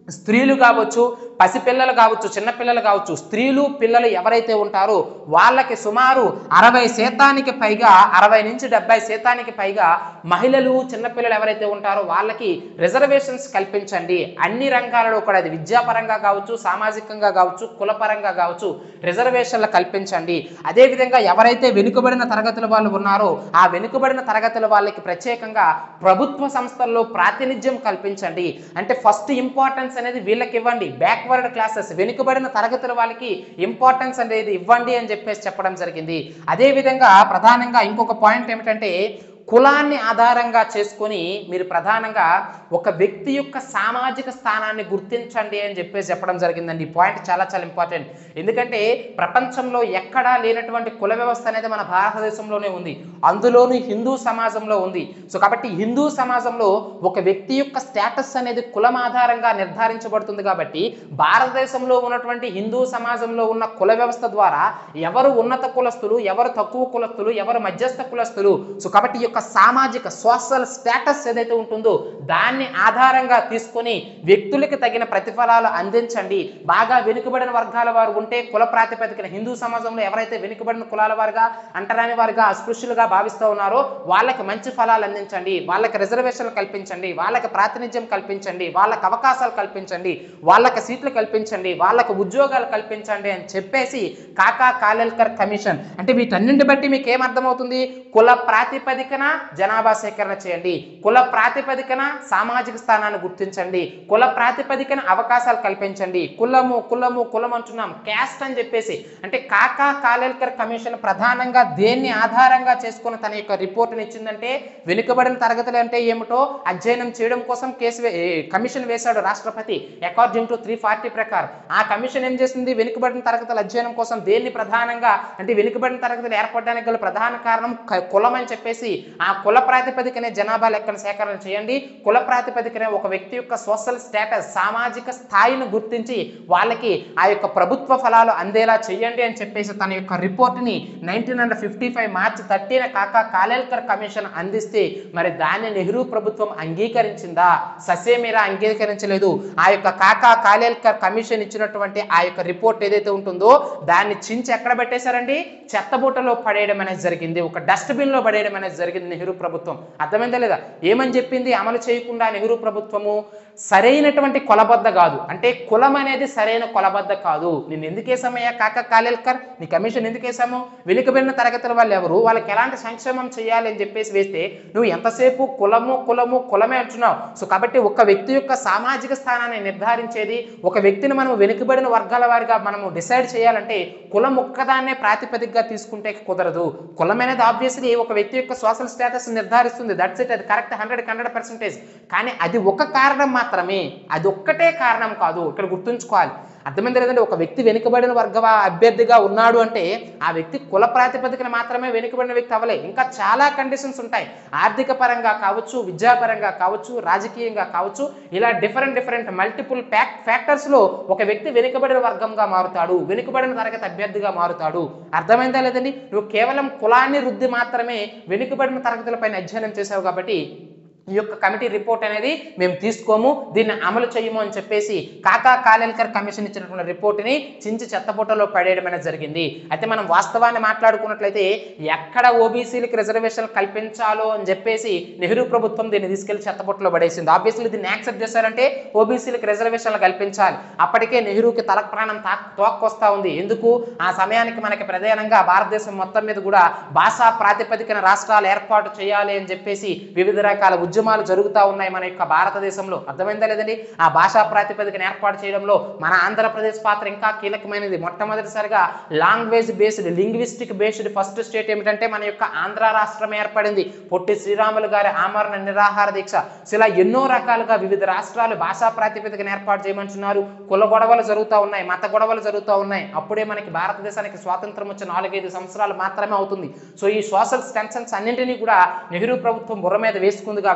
స్త్రీలు కావచ్చు పసిపిల్లలు కావచ్చు చిన్నపిల్లలు కావచ్చు స్త్రీలు పిల్లలు ఎవరైతే ఉంటారో వాళ్ళకి సుమారు అరవై శాతానికి పైగా అరవై నుంచి డెబ్బై శాతానికి పైగా మహిళలు చిన్నపిల్లలు ఎవరైతే ఉంటారో వాళ్ళకి రిజర్వేషన్స్ కల్పించండి అన్ని రంగాలలో కూడా అది విద్యాపరంగా కావచ్చు సామాజికంగా కావచ్చు కులపరంగా కావచ్చు రిజర్వేషన్లు కల్పించండి అదేవిధంగా ఎవరైతే వెనుకబడిన తరగతుల వాళ్ళు ఉన్నారో ఆ వెనుకబడిన తరగతుల వాళ్ళకి ప్రత్యేకంగా ప్రభుత్వ సంస్థల్లో ప్రాతినిధ్యం కల్పించండి అంటే ఫస్ట్ ఇంపార్టెన్స్ అనేది వీళ్ళకి ఇవ్వండి బ్యాక్వర్డ్ క్లాసెస్ వెనుకబడిన తరగతుల వాళ్ళకి ఇంపార్టెన్స్ అనేది ఇవ్వండి అని చెప్పేసి చెప్పడం జరిగింది అదేవిధంగా ప్రధానంగా ఇంకొక పాయింట్ ఏమిటంటే కులాన్ని ఆధారంగా చేసుకొని మీరు ప్రధానంగా ఒక వ్యక్తి యొక్క సామాజిక స్థానాన్ని గుర్తించండి అని చెప్పేసి చెప్పడం జరిగిందండి ఈ పాయింట్ చాలా చాలా ఇంపార్టెంట్ ఎందుకంటే ప్రపంచంలో ఎక్కడా లేనటువంటి కుల వ్యవస్థ అనేది మన భారతదేశంలోనే ఉంది అందులోనూ హిందూ సమాజంలో ఉంది సో కాబట్టి హిందూ సమాజంలో ఒక వ్యక్తి యొక్క స్టేటస్ అనేది కులం ఆధారంగా నిర్ధారించబడుతుంది కాబట్టి భారతదేశంలో ఉన్నటువంటి హిందూ సమాజంలో ఉన్న కుల వ్యవస్థ ద్వారా ఎవరు ఉన్నత కులస్తులు ఎవరు తక్కువ కులస్తులు ఎవరు మధ్యస్థ కులస్తులు సో కాబట్టి ఈ యొక్క సామాజిక సోషల్ స్టేటస్ ఏదైతే ఉంటుందో దాన్ని ఆధారంగా తీసుకొని వ్యక్తులకి తగిన ప్రతిఫలాలు అందించండి బాగా వెనుకబడిన వర్గాల వారు ఉంటే కుల ప్రాతిపదికన హిందూ సమాజంలో ఎవరైతే వెనుకబడిన కులాల వారుగా అంటరాని వారుగా అస్పృశ్యులుగా భావిస్తూ ఉన్నారో వాళ్ళకి మంచి ఫలాలు అందించండి వాళ్ళకి రిజర్వేషన్లు కల్పించండి వాళ్ళకి ప్రాతినిధ్యం కల్పించండి వాళ్ళకి అవకాశాలు కల్పించండి వాళ్ళకి సీట్లు కల్పించండి వాళ్ళకి ఉద్యోగాలు కల్పించండి అని చెప్పేసి కాకా కాలేల్కర్ కమిషన్ అంటే వీటన్నింటి బట్టి మీకు ఏం అర్థమవుతుంది కుల ప్రాతిపదికన జనాభా సేకరణ చేయండి కుల ప్రాతిపదికన సామాజిక స్థానాన్ని గుర్తించండి కుల ప్రాతిపదికన అవకాశాలు కల్పించండి కులము కులము కులం అంటున్నాం క్యాస్ట్ అని చెప్పేసి అంటే కాకా కాలేల్కర్ కమిషన్ ప్రధానంగా దేన్ని ఆధారంగా చేసుకుని తన యొక్క రిపోర్ట్ని ఇచ్చిందంటే వెనుకబడిన తరగతులు అంటే ఏమిటో అధ్యయనం చేయడం కోసం కేసు వే- ఏ, కమిషన్ వేశాడు రాష్ట్రపతి అకార్డింగ్ టు త్రీ ఫార్టీ ప్రకారం ఆ కమిషన్ ఏం చేసింది వెనుకబడిన తరగతుల అధ్యయనం కోసం దేన్ని ప్రధానంగా అంటే వెనుకబడిన తరగతులు ఏర్పడడానికి గల ప్రధాన కారణం క- కులం అని చెప్పేసి ఆ కుల ప్రాతిపదికనే జనాభా లెక్కను సేకరణ చేయండి కుల ప్రాతిపదికనే ఒక వ్యక్తి యొక్క సోషల్ స్టేటస్ సామాజిక స్థాయిని గుర్తించి వాళ్ళకి ఆ యొక్క ప్రభుత్వ ఫలాలు అందేలా చేయండి అని చెప్పేసి తన యొక్క రిపోర్ట్ని నైన్టీన్ హండ్రెడ్ ఫిఫ్టీ ఫైవ్ మార్చి థర్టీన కాకా కాలేల్కర్ కమిషన్ అందిస్తే మరి దాన్ని నెహ్రూ ప్రభుత్వం అంగీకరించిందా ససేమిరా అంగీకరించలేదు ఆ యొక్క కాకా కాలేల్కర్ కమిషన్ ఇచ్చినటువంటి ఆ యొక్క రిపోర్ట్ ఏదైతే ఉంటుందో దాన్ని చించి ఎక్కడ పెట్టేశారండి చెత్తబుట్టలో పడేయడం అనేది జరిగింది ఒక డస్ట్బిన్ లో పడేయడం అనేది జరిగింది నెహ్రూ ప్రభుత్వం అర్థమైందా లేదా ఏమని చెప్పింది అమలు చేయకుండా నెహ్రూ ప్రభుత్వము సరైనటువంటి కొలబద్ద కాదు అంటే కులం అనేది సరైన కొలబద్ద కాదు నేను ఎందుకు వేసామయ్యా కాక కాలేల్కర్ నీ కమిషన్ ఎందుకు వేసాము వెనుకబడిన తరగతుల వాళ్ళు ఎవరు వాళ్ళకి ఎలాంటి సంక్షేమం చేయాలి అని చెప్పేసి వేస్తే నువ్వు ఎంతసేపు కులము కులము కులమే అంటున్నావు సో కాబట్టి ఒక వ్యక్తి యొక్క సామాజిక స్థానాన్ని నిర్ధారించేది ఒక వ్యక్తిని మనం వెనుకబడిన వర్గాల వారిగా మనము డిసైడ్ చేయాలంటే కులం ఒక్కదాన్నే ప్రాతిపదికగా తీసుకుంటే కుదరదు కులం అనేది ఆబ్వియస్లీ ఒక వ్యక్తి యొక్క సోషల్ స్టేటస్ నిర్ధారిస్తుంది దట్స్ ఇట్ అది కరెక్ట్ హండ్రెడ్ హండ్రెడ్ పర్సెంటేజ్ కానీ అది ఒక కారణం మాత్రమే అది ఒక్కటే కారణం కాదు ఇక్కడ గుర్తుంచుకోవాలి అర్థమైంది లేదంటే ఒక వ్యక్తి వెనుకబడిన వర్గ అభ్యర్థిగా ఉన్నాడు అంటే ఆ వ్యక్తి కుల ప్రాతిపదికన మాత్రమే వెనుకబడిన వ్యక్తి అవ్వలే ఇంకా చాలా కండిషన్స్ ఉంటాయి ఆర్థిక పరంగా కావచ్చు విద్యాపరంగా కావచ్చు రాజకీయంగా కావచ్చు ఇలా డిఫరెంట్ డిఫరెంట్ మల్టిపుల్ ఫ్యాక్ ఫ్యాక్టర్స్లో ఒక వ్యక్తి వెనుకబడిన వర్గంగా మారుతాడు వెనుకబడిన తరగతి అభ్యర్థిగా మారుతాడు అర్థమైందా లేదండి నువ్వు కేవలం కులాన్ని వృద్ధి మాత్రమే వెనుకబడిన తరగతులపైన అధ్యయనం చేశావు కాబట్టి ఈ యొక్క కమిటీ రిపోర్ట్ అనేది మేము తీసుకోము దీన్ని అమలు చేయము అని చెప్పేసి కాకా కాలేల్కర్ కమిషన్ ఇచ్చినటువంటి రిపోర్ట్ని చించి చెత్తపుట్టలో పడేయడం అనేది జరిగింది అయితే మనం వాస్తవాన్ని మాట్లాడుకున్నట్లయితే ఎక్కడ ఓబీసీలకు రిజర్వేషన్ కల్పించాలో అని చెప్పేసి నెహ్రూ ప్రభుత్వం దీన్ని తీసుకెళ్లి చెత్తపుట్టలో పడేసింది ఆబ్వియస్లీ దీన్ని యాక్సెప్ట్ చేశారంటే ఓబీసీలకు రిజర్వేషన్లు కల్పించాలి అప్పటికే నెహ్రూకి తలకు ప్రాణం తా తోక్కొస్తా ఉంది ఎందుకు ఆ సమయానికి మనకి ప్రధానంగా భారతదేశం మొత్తం మీద కూడా భాషా ప్రాతిపదికన రాష్ట్రాలు ఏర్పాటు చేయాలి అని చెప్పేసి వివిధ రకాల ఉద్యమాలు జరుగుతూ ఉన్నాయి మన యొక్క భారతదేశంలో అర్థమైందా లేదండి ఆ భాషా ప్రాతిపదికన ఏర్పాటు చేయడంలో మన ఆంధ్రప్రదేశ్ పాత్ర ఇంకా కీలకమైనది మొట్టమొదటిసారిగా language based linguistic based first state ఏమిటంటే మన యొక్క ఆంధ్ర రాష్ట్రం ఏర్పడింది పొట్టి శ్రీరాములు గారి ఆమరణ నిరాహార దీక్ష సో ఇలా ఎన్నో రకాలుగా వివిధ రాష్ట్రాలు భాషా ప్రాతిపదికన ఏర్పాటు చేయమంటున్నారు కుల గొడవలు జరుగుతూ ఉన్నాయి మత గొడవలు జరుగుతూ ఉన్నాయి అప్పుడే మనకి భారతదేశానికి స్వాతంత్రం వచ్చి నాలుగైదు సంవత్సరాలు మాత్రమే అవుతుంది సో ఈ సోషల్ టెన్షన్స్ అన్నింటినీ కూడా నెహ్రూ ప్రభుత్వం బుర్ర మీద వేసుకుంది కాబట్టి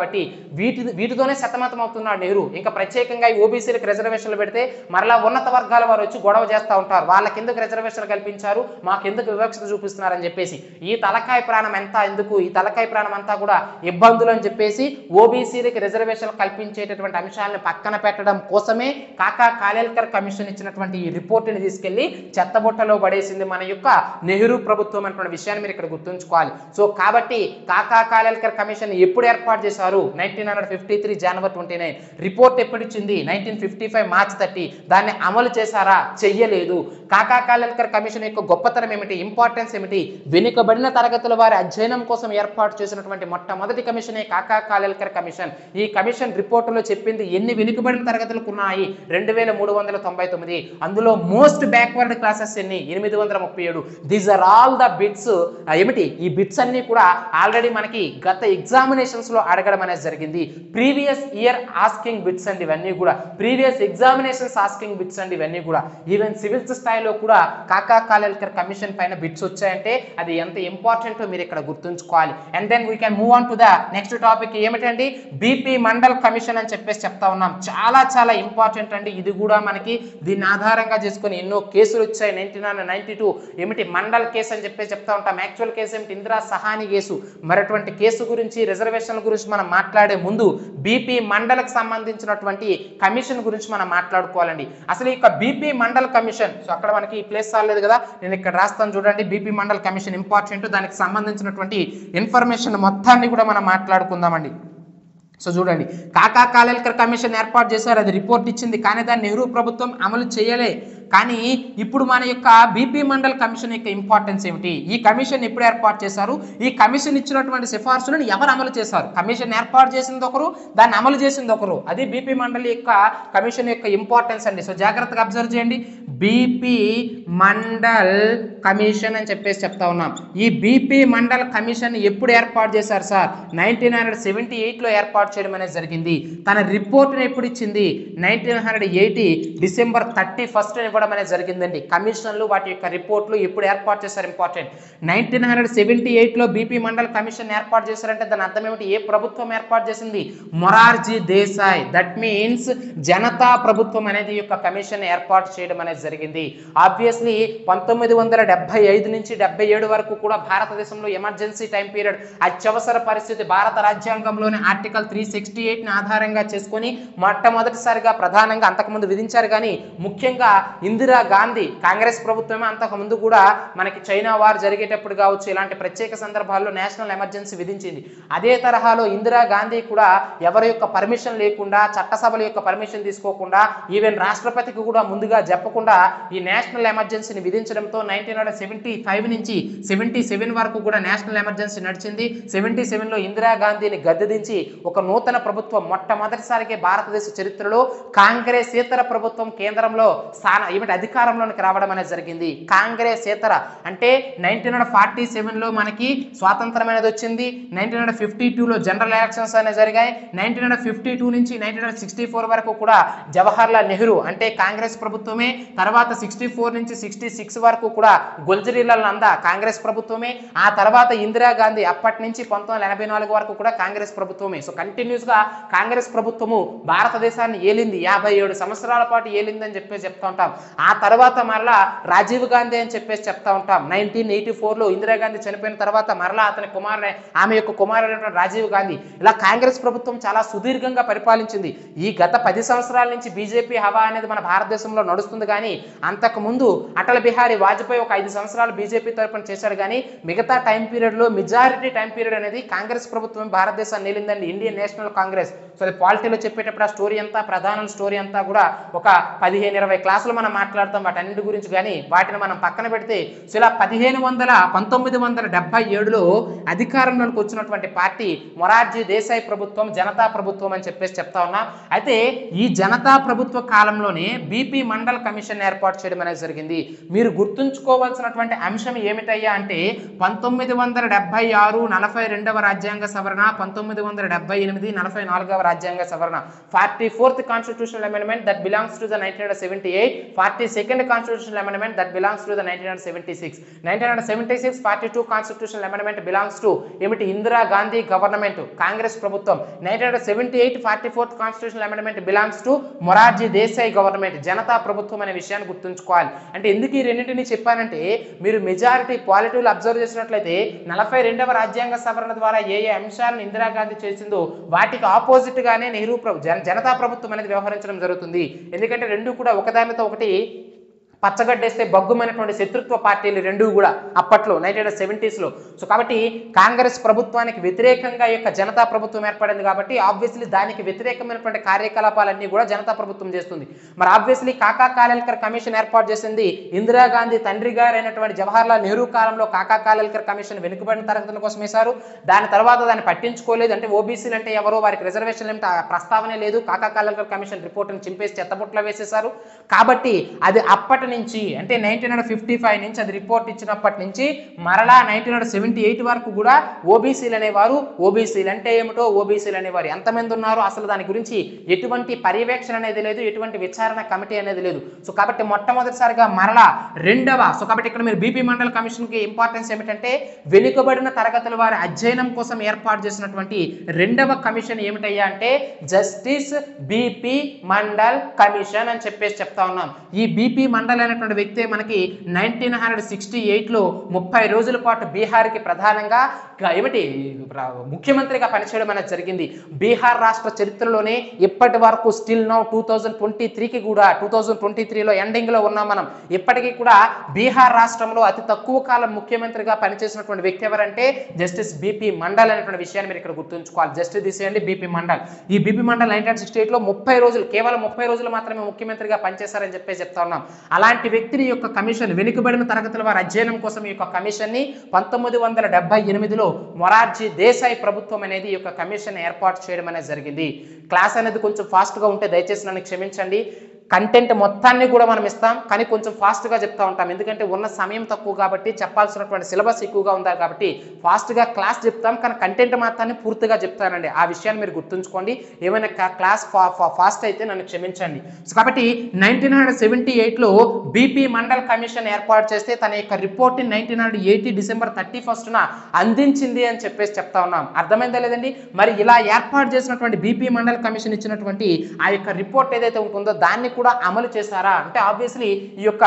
కాబట్టి వీటి వీటితోనే సతమతం అవుతున్నాడు నెహ్రూ ఇంకా ప్రత్యేకంగా ఈ ఓబీసీలకు రిజర్వేషన్లు పెడితే మరలా ఉన్నత వర్గాల వారు వచ్చి గొడవ చేస్తూ ఉంటారు వాళ్ళకి ఎందుకు రిజర్వేషన్లు కల్పించారు మాకెందుకు వివక్షత చూపిస్తున్నారని చెప్పేసి ఈ తలకాయ ప్రాణం ఎంత ఎందుకు ఈ తలకాయ ప్రాణం అంతా కూడా ఇబ్బందులు అని చెప్పేసి ఓబీసీలకి రిజర్వేషన్లు కల్పించేటటువంటి అంశాలను పక్కన పెట్టడం కోసమే కాకా కాలేల్కర్ కమిషన్ ఇచ్చినటువంటి ఈ రిపోర్టుని తీసుకెళ్లి చెత్తబుట్టలో పడేసింది మన యొక్క నెహ్రూ ప్రభుత్వం అనేటువంటి విషయాన్ని మీరు ఇక్కడ గుర్తుంచుకోవాలి సో కాబట్టి కాకా కాలేల్కర్ కమిషన్ ఎప్పుడు ఏర్పాటు చేశారు నైన్టీన్ హండ్రెడ్ ఫిఫ్టీ త్రీ జనవరి ట్వంటీ నైన్ రిపోర్ట్ ఎప్పుడు ఇచ్చింది nineteen fifty five March thirty దాన్ని అమలు చేశారా చెయ్యలేదు కాకా కాలేల్కర్ కమిషన్ యొక్క గొప్పతనం ఏమిటి ఇంపార్టెన్స్ ఏమిటి వెనుకబడిన తరగతుల వారి అధ్యయనం కోసం ఏర్పాటు చేసినటువంటి మొట్టమొదటి కమిషనే కాకా కాలేల్కర్ కమిషన్ ఈ కమిషన్ రిపోర్టులో చెప్పింది ఎన్ని వెనుకబడిన తరగతులకు ఉన్నాయి రెండు వేల మూడు వందల తొంభై తొమ్మిది అందులో మోస్ట్ బ్యాక్వర్డ్ క్లాసెస్ ఎన్ని ఎనిమిది వందల ముప్పై ఏడు these are all the bits ఏమిటి ఈ బిట్స్ అన్ని కూడా ఆల్రెడీ మనకి గత ఎగ్జామినేషన్స్ లో అడగడం అనేది జరిగింది ప్రీవియస్ ఇయర్ ఆస్కింగ్ బిట్స్ అండి ఇవన్నీ కూడా ప్రీవియస్ ఎగ్జామినేషన్స్ ఆస్కింగ్ బిట్స్ అండి ఇవన్నీ కూడా ఈవెన్ సివిల్స్ స్థాయిలో కూడా కాకా కాలేల్కర్ కమిషన్ పైన బిట్స్ వచ్చాయంటే అది ఎంత ఇంపార్టెంట్ మీరు ఇక్కడ గుర్తుంచుకోవాలి and then we can move on to the next topic ఏమిటండి బీపీ మండల్ కమిషన్ అని చెప్పేసి చెప్తా ఉన్నాం చాలా చాలా ఇంపార్టెంట్ అండి ఇది కూడా మనకి దీన్ని ఆధారంగా చేసుకొని ఎన్నో కేసులు వచ్చాయి నైన్టీన్ నైన్టీ టూ ఏమిటి మండల్ కేసు అని చెప్పేసి చెప్తా ఉంటాం యాక్చువల్ కేసు ఏమిటి ఇందిరా సహాని కేసు మరటువంటి కేసు గురించి రిజర్వేషన్ల గురించి మనం మాట్లాడే ముందు బీపీ మండలకు సంబంధించినటువంటి కమిషన్ గురించి మనం మాట్లాడుకోవాలండి అసలు ఈ యొక్క బీపీ మండల్ కమిషన్ సో అక్కడ మనకి ఈ ప్లేస్ చాలేదు కదా నేను ఇక్కడ రాస్తాను చూడండి బీపీ మండల్ కమిషన్ ఇంపార్టెంట్ దానికి సంబంధించినటువంటి ఇన్ఫర్మేషన్ మొత్తాన్ని కూడా మనం మాట్లాడుకుందామండి సో చూడండి కాకా కాలేల్కర్ కమిషన్ ఏర్పాటు చేశారు అది రిపోర్ట్ ఇచ్చింది కానీ దాన్ని నెహ్రూ ప్రభుత్వం అమలు చేయలే కానీ ఇప్పుడు మన యొక్క బీపీ మండల్ కమిషన్ యొక్క ఇంపార్టెన్స్ ఏమిటి ఈ కమిషన్ ఎప్పుడు ఏర్పాటు చేశారు ఈ కమిషన్ ఇచ్చినటువంటి సిఫార్సులను ఎవరు అమలు చేశారు కమిషన్ ఏర్పాటు చేసింది ఒకరు దాన్ని అమలు చేసింది ఒకరు అది బీపీ మండలి యొక్క కమిషన్ యొక్క ఇంపార్టెన్స్ అండి సో జాగ్రత్తగా అబ్జర్వ్ చేయండి బీపీ మండల్ కమిషన్ అని చెప్పేసి చెప్తా ఉన్నాం ఈ బీపీ మండల్ కమిషన్ ఎప్పుడు ఏర్పాటు చేశారు సార్ నైన్టీన్ హండ్రెడ్ సెవెంటీ ఎయిట్లో ఏర్పాటు చేయడం అనేది జరిగింది తన రిపోర్ట్ని ఎప్పుడు ఇచ్చింది nineteen hundred eighty December thirty first ఇవ్వడం అనేది జరిగిందండి కమిషన్లు వాటి యొక్క రిపోర్ట్లు ఎప్పుడు ఏర్పాటు చేశారు ఇంపార్టెంట్ నైన్టీన్ హండ్రెడ్ సెవెంటీ ఎయిట్లో బీపీ మండల్ కమిషన్ ఏర్పాటు చేశారంటే దాని అర్థం ఏమిటి ఏ ప్రభుత్వం ఏర్పాటు చేసింది మొరార్జీ దేశాయ్ దట్ మీన్స్ జనతా ప్రభుత్వం అనేది ఈ యొక్క కమిషన్ ఏర్పాటు చేయడం అనేది జరిగింది ఆబ్వియస్లీ పంతొమ్మిది వందల డెబ్బై ఐదు నుంచి డెబ్బై ఏడు వరకు కూడా భారతదేశంలో ఎమర్జెన్సీ టైం పీరియడ్ అత్యవసర పరిస్థితి భారత రాజ్యాంగంలోని ఆర్టికల్ త్రీ సిక్స్టీ ఎయిట్ని ఆధారంగా చేసుకొని మొట్టమొదటిసారిగా ప్రధానంగా అంతకుముందు విధించారు కానీ ముఖ్యంగా ఇందిరా గాంధీ కాంగ్రెస్ ప్రభుత్వమే అంతకుముందు కూడా మనకి చైనా వార్ జరిగేటప్పుడు కావచ్చు ఇలాంటి ప్రత్యేక సందర్భాల్లో నేషనల్ ఎమర్జెన్సీ విధించింది అదే తరహాలో ఇందిరా గాంధీ కూడా ఎవరి యొక్క పర్మిషన్ లేకుండా చట్టసభల యొక్క పర్మిషన్ తీసుకోకుండా ఈవెన్ రాష్ట్రపతికి కూడా ముందుగా చెప్పకుండా ఈ నేషనల్ ఎమర్జెన్సీని విధించడంతో నైన్టీన్ హండ్రెడ్ సెవెంటీ ఫైవ్ నుంచి సెవెంటీ సెవెన్ వరకు కూడా నేషనల్ ఎమర్జెన్సీ నడిచింది సెవెంటీ సెవెన్లో ఇందిరాగాంధీని గద్దెదించి ఒక నూతన ప్రభుత్వం మొట్టమొదటిసారిగా భారతదేశ చరిత్రలో కాంగ్రెస్ ఇతర ప్రభుత్వం కేంద్రంలో స్థాన ఏమిటి అధికారంలోనికి రావడం అనేది జరిగింది కాంగ్రెస్ ఇతర అంటే నైన్టీన్ హండ్రెడ్ ఫార్టీ సెవెన్లో మనకి స్వాతంత్రం అనేది వచ్చింది నైన్టీన్ హండ్రెడ్ ఫిఫ్టీ టూలో జనరల్ ఎలక్షన్స్ అనేవి జరిగాయి నైన్టీన్ హండ్రెడ్ ఫిఫ్టీ టూ నుంచి నైన్టీన్ హండ్రెడ్ సిక్స్టీ ఫోర్ వరకు కూడా జవహర్లాల్ నెహ్రూ అంటే కాంగ్రెస్ ప్రభుత్వమే తర్వాత సిక్స్టీ ఫోర్ నుంచి సిక్స్టీ సిక్స్ వరకు కూడా గుల్జరీలాల్ నందా కాంగ్రెస్ ప్రభుత్వమే ఆ తర్వాత ఇందిరాగాంధీ అప్పటి నుంచి పంతొమ్మిది వందల ఎనభై నాలుగు వరకు కూడా కాంగ్రెస్ ప్రభుత్వమే సో కంటిన్యూస్ గా కాంగ్రెస్ ప్రభుత్వము భారతదేశాన్ని ఏలింది యాభై ఏడు సంవత్సరాల పాటు ఏలిందని చెప్పేసి చెప్తా ఉంటాం ఆ తర్వాత మరలా రాజీవ్ గాంధీ అని చెప్పేసి చెప్తా ఉంటాం నైన్టీన్ ఎయిటీ ఫోర్లో ఇందిరాగాంధీ చనిపోయిన తర్వాత మరలా అతని కుమారుడు ఆమె యొక్క కుమారుడైనటువంటి రాజీవ్ గాంధీ ఇలా కాంగ్రెస్ ప్రభుత్వం చాలా సుదీర్ఘంగా పరిపాలించింది ఈ గత పది సంవత్సరాల నుంచి బీజేపీ హవా అనేది మన భారతదేశంలో నడుస్తుంది కానీ అంతకు ముందు అటల్ బిహారీ వాజ్పేయి ఒక ఐదు సంవత్సరాలు బీజేపీ తరపున చేశాడు కానీ మిగతా టైం పీరియడ్లో మెజారిటీ టైం పీరియడ్ అనేది కాంగ్రెస్ ప్రభుత్వం భారతదేశాన్ని నేలిందండి ఇండియన్ నేషనల్ కాంగ్రెస్ సో అది పాలిటీలో చెప్పేటప్పుడు ఆ స్టోరీ అంతా ప్రధాన స్టోరీ అంతా కూడా ఒక పదిహేను ఇరవై క్లాసులు మనం మాట్లాడతాం వాటన్నిటి గురించి కానీ వాటిని మనం పక్కన పెడితే సో ఇలా పదిహేను వందల పంతొమ్మిది వందల డెబ్బై ఏడులో అధికారంలోకి వచ్చినటువంటి పార్టీ మొరార్జీ దేశాయ్ ప్రభుత్వం జనతా ప్రభుత్వం అని చెప్పేసి చెప్తా ఉన్నా అయితే ఈ జనతా ప్రభుత్వ కాలంలోనే బీపీ మండల్ కమిషన్ ఏర్పాటు చేయడం అనేది జరిగింది మీరు గుర్తుంచుకోవాల్సినటువంటి అంశం ఏమిటయ్యా అంటే పంతొమ్మిది వందల డెబ్బై ఆరు నలభై రెండవ రాజ్యాంగ సవరణ పంతొమ్మిది వందల డెబ్బై ఎనిమిది నలభై నాలుగవ రాజ్యాంగ సవరణ forty fourth constitutional amendment that belongs to the nineteen hundred seventy eight forty second constitutional amendment that belongs to the nineteen hundred seventy six nineteen hundred seventy six forty two constitutional amendment belongs to ఏమిటి ఇందిరా గాంధీ గవర్నమెంట్ కాంగ్రెస్ ప్రభుత్వం nineteen hundred seventy eight forty fourth constitutional amendment belongs to Morarji Desai government Janata ప్రభుత్వం అనే విషయాన్ని గుర్తుంచుకోవాలి అంటే ఎందుకు ఈ రెండింటిని చెప్పానంటే మీరు మెజారిటీ పాలిటివ్లు అబ్జర్వ్ చేసినట్లయితే నలభై రెండవ రాజ్యాంగ సవరణ ద్వారా ఏ ఏ అంశాలను ఇందిరాగాంధీ చేసిందో వాటికి ఆపోజిట్ గానే నెహ్రూ ప్రభు జన జనతా ప్రభుత్వం అనేది వ్యవహరించడం జరుగుతుంది ఎందుకంటే రెండు కూడా ఒకదానితో ఒకటి పచ్చగడ్డేస్తే బగ్గుమైనటువంటి శత్రుత్వ పార్టీలు రెండు కూడా అప్పట్లో నైన్టీన్ సెవెంటీస్లో సో కాబట్టి కాంగ్రెస్ ప్రభుత్వానికి వ్యతిరేకంగా ఈ యొక్క జనతా ప్రభుత్వం ఏర్పడింది కాబట్టి ఆబ్వియస్లీ దానికి వ్యతిరేకమైనటువంటి కార్యకలాపాలన్నీ కూడా జనతా ప్రభుత్వం చేస్తుంది మరి ఆబ్వియస్లీ కాకా కాలేల్కర్ కమిషన్ ఏర్పాటు చేసింది ఇందిరాగాంధీ తండ్రి గారైనటువంటి జవహర్లాల్ నెహ్రూ కాలంలో కాకా కాలేల్కర్ కమిషన్ వెనుకబడిన తరగతుల కోసం వేశారు దాని తర్వాత దాన్ని పట్టించుకోలేదు అంటే ఓబీసీలు అంటే ఎవరో వారికి రిజర్వేషన్ ఏమిటి ఆ ప్రస్తావనే లేదు కాకా కాలేల్కర్ కమిషన్ రిపోర్ట్ని చింపేసి చెత్తబుట్లో వేసేశారు కాబట్టి అది అప్పటి నుంచి అంటే నైన్టీన్ హండ్రెడ్ ఫిఫ్టీ ఫైవ్ నుంచి అది రిపోర్ట్ ఇచ్చినప్పటి నుంచి మరలా నైన్టీన్ హండ్రెడ్ సెవెంటీ ఎయిట్ వరకు కూడా ఓబీసీలు అనేవారు ఓబీసీలు అంటే ఏమిటో ఓబీసీలు అనేవారు ఎంతమంది ఉన్నారు అసలు దాని గురించి ఎటువంటి పర్యవేక్షణ అనేది లేదు ఎటువంటి విచారణ కమిటీ అనేది లేదు సో కాబట్టి మొట్టమొదటిసారిగా మరలా రెండవ సో కాబట్టి ఇక్కడ మీరు బీపీ మండల్ కమిషన్కి ఇంపార్టెన్స్ ఏమిటంటే వెనుకబడిన తరగతుల వారి అధ్యయనం కోసం ఏర్పాటు చేసినటువంటి రెండవ కమిషన్ ఏమిటయ్యా అంటే జస్టిస్ బీపీ మండల్ కమిషన్ అని చెప్పేసి చెప్తా ఉన్నాం ఈ బీపీ మండల్ అనేటువంటి వ్యక్తి మనకి నైన్టీన్ హండ్రెడ్ సిక్స్టీ ఎయిట్లో ముప్పై రోజుల పాటు బీహార్కి ప్రధానంగా గా- ఏమిటి ప్ర- ముఖ్యమంత్రిగా పనిచేయడం అనేది జరిగింది బీహార్ రాష్ట్ర చరిత్రలోనే ఇప్పటి వరకు still now two thousand twenty త్రీకి కూడా టూ థౌజండ్ ట్వంటీ త్రీలో ఎండింగ్లో ఉన్నాం మనం ఇప్పటికీ కూడా బీహార్ రాష్ట్రంలో అతి తక్కువ కాలం ముఖ్యమంత్రిగా పనిచేసినటువంటి వ్యక్తి ఎవరంటే జస్టిస్ బీపీ మండల్ అనేటువంటి విషయాన్ని మీరు ఇక్కడ గుర్తుంచుకోవాలి జస్టిస్ తీసేయండి బీపీ మండల్ ఈ బీపీ మండల్ నైన్టీన్ సిక్స్టీ ఎయిట్లో ముప్పై రోజులు కేవలం ముప్పై రోజులు మాత్రమే ముఖ్యమంత్రిగా పనిచేశారని చెప్పేసి చెప్తా ఉన్నాం అలాంటి వ్యక్తిని యొక్క కమిషన్ వెనుకబడిన తరగతుల వారి అధ్యయనం కోసం ఈ యొక్క కమిషన్ని పంతొమ్మిది వందల డెబ్బై ఎనిమిదిలో మొరార్జీ దేశాయ్ ప్రభుత్వం అనేది ఈ యొక్క కమిషన్ ఏర్పాటు చేయడం అనేది జరిగింది క్లాస్ అనేది కొంచెం ఫాస్ట్గా ఉంటే దయచేసి నన్ను క్షమించండి కంటెంట్ మొత్తాన్ని కూడా మనం ఇస్తాం కానీ కొంచెం ఫాస్ట్గా చెప్తా ఉంటాం ఎందుకంటే ఉన్న సమయం తక్కువ కాబట్టి చెప్పాల్సినటువంటి సిలబస్ ఎక్కువగా ఉంది కాబట్టి ఫాస్ట్గా క్లాస్ చెప్తాం కానీ కంటెంట్ మాత్రాన్ని పూర్తిగా చెప్తానండి ఆ విషయాన్ని మీరు గుర్తుంచుకోండి ఏమైనా కా- క్లాస్ ఫా- ఫా- ఫాస్ట్ అయితే నన్ను క్షమించండి సో కాబట్టి నైన్టీన్ హండ్రెడ్ సెవెంటీ ఎయిట్లో బీపీ మండల్ కమిషన్ ఏర్పాటు చేస్తే తన యొక్క రిపోర్ట్ని nineteen hundred eighty December thirty ఫస్ట్న అందించింది అని చెప్పేసి చెప్తా ఉన్నాం అర్థమైందా లేదండి మరి ఇలా ఏర్పాటు చేసినటువంటి బీపీ మండల్ కమిషన్ ఇచ్చినటువంటి ఆ యొక్క రిపోర్ట్ ఏదైతే ఉంటుందో దాన్ని కూడా అమలు చేశారా అంటే ఆబ్వియస్లీ ఈ యొక్క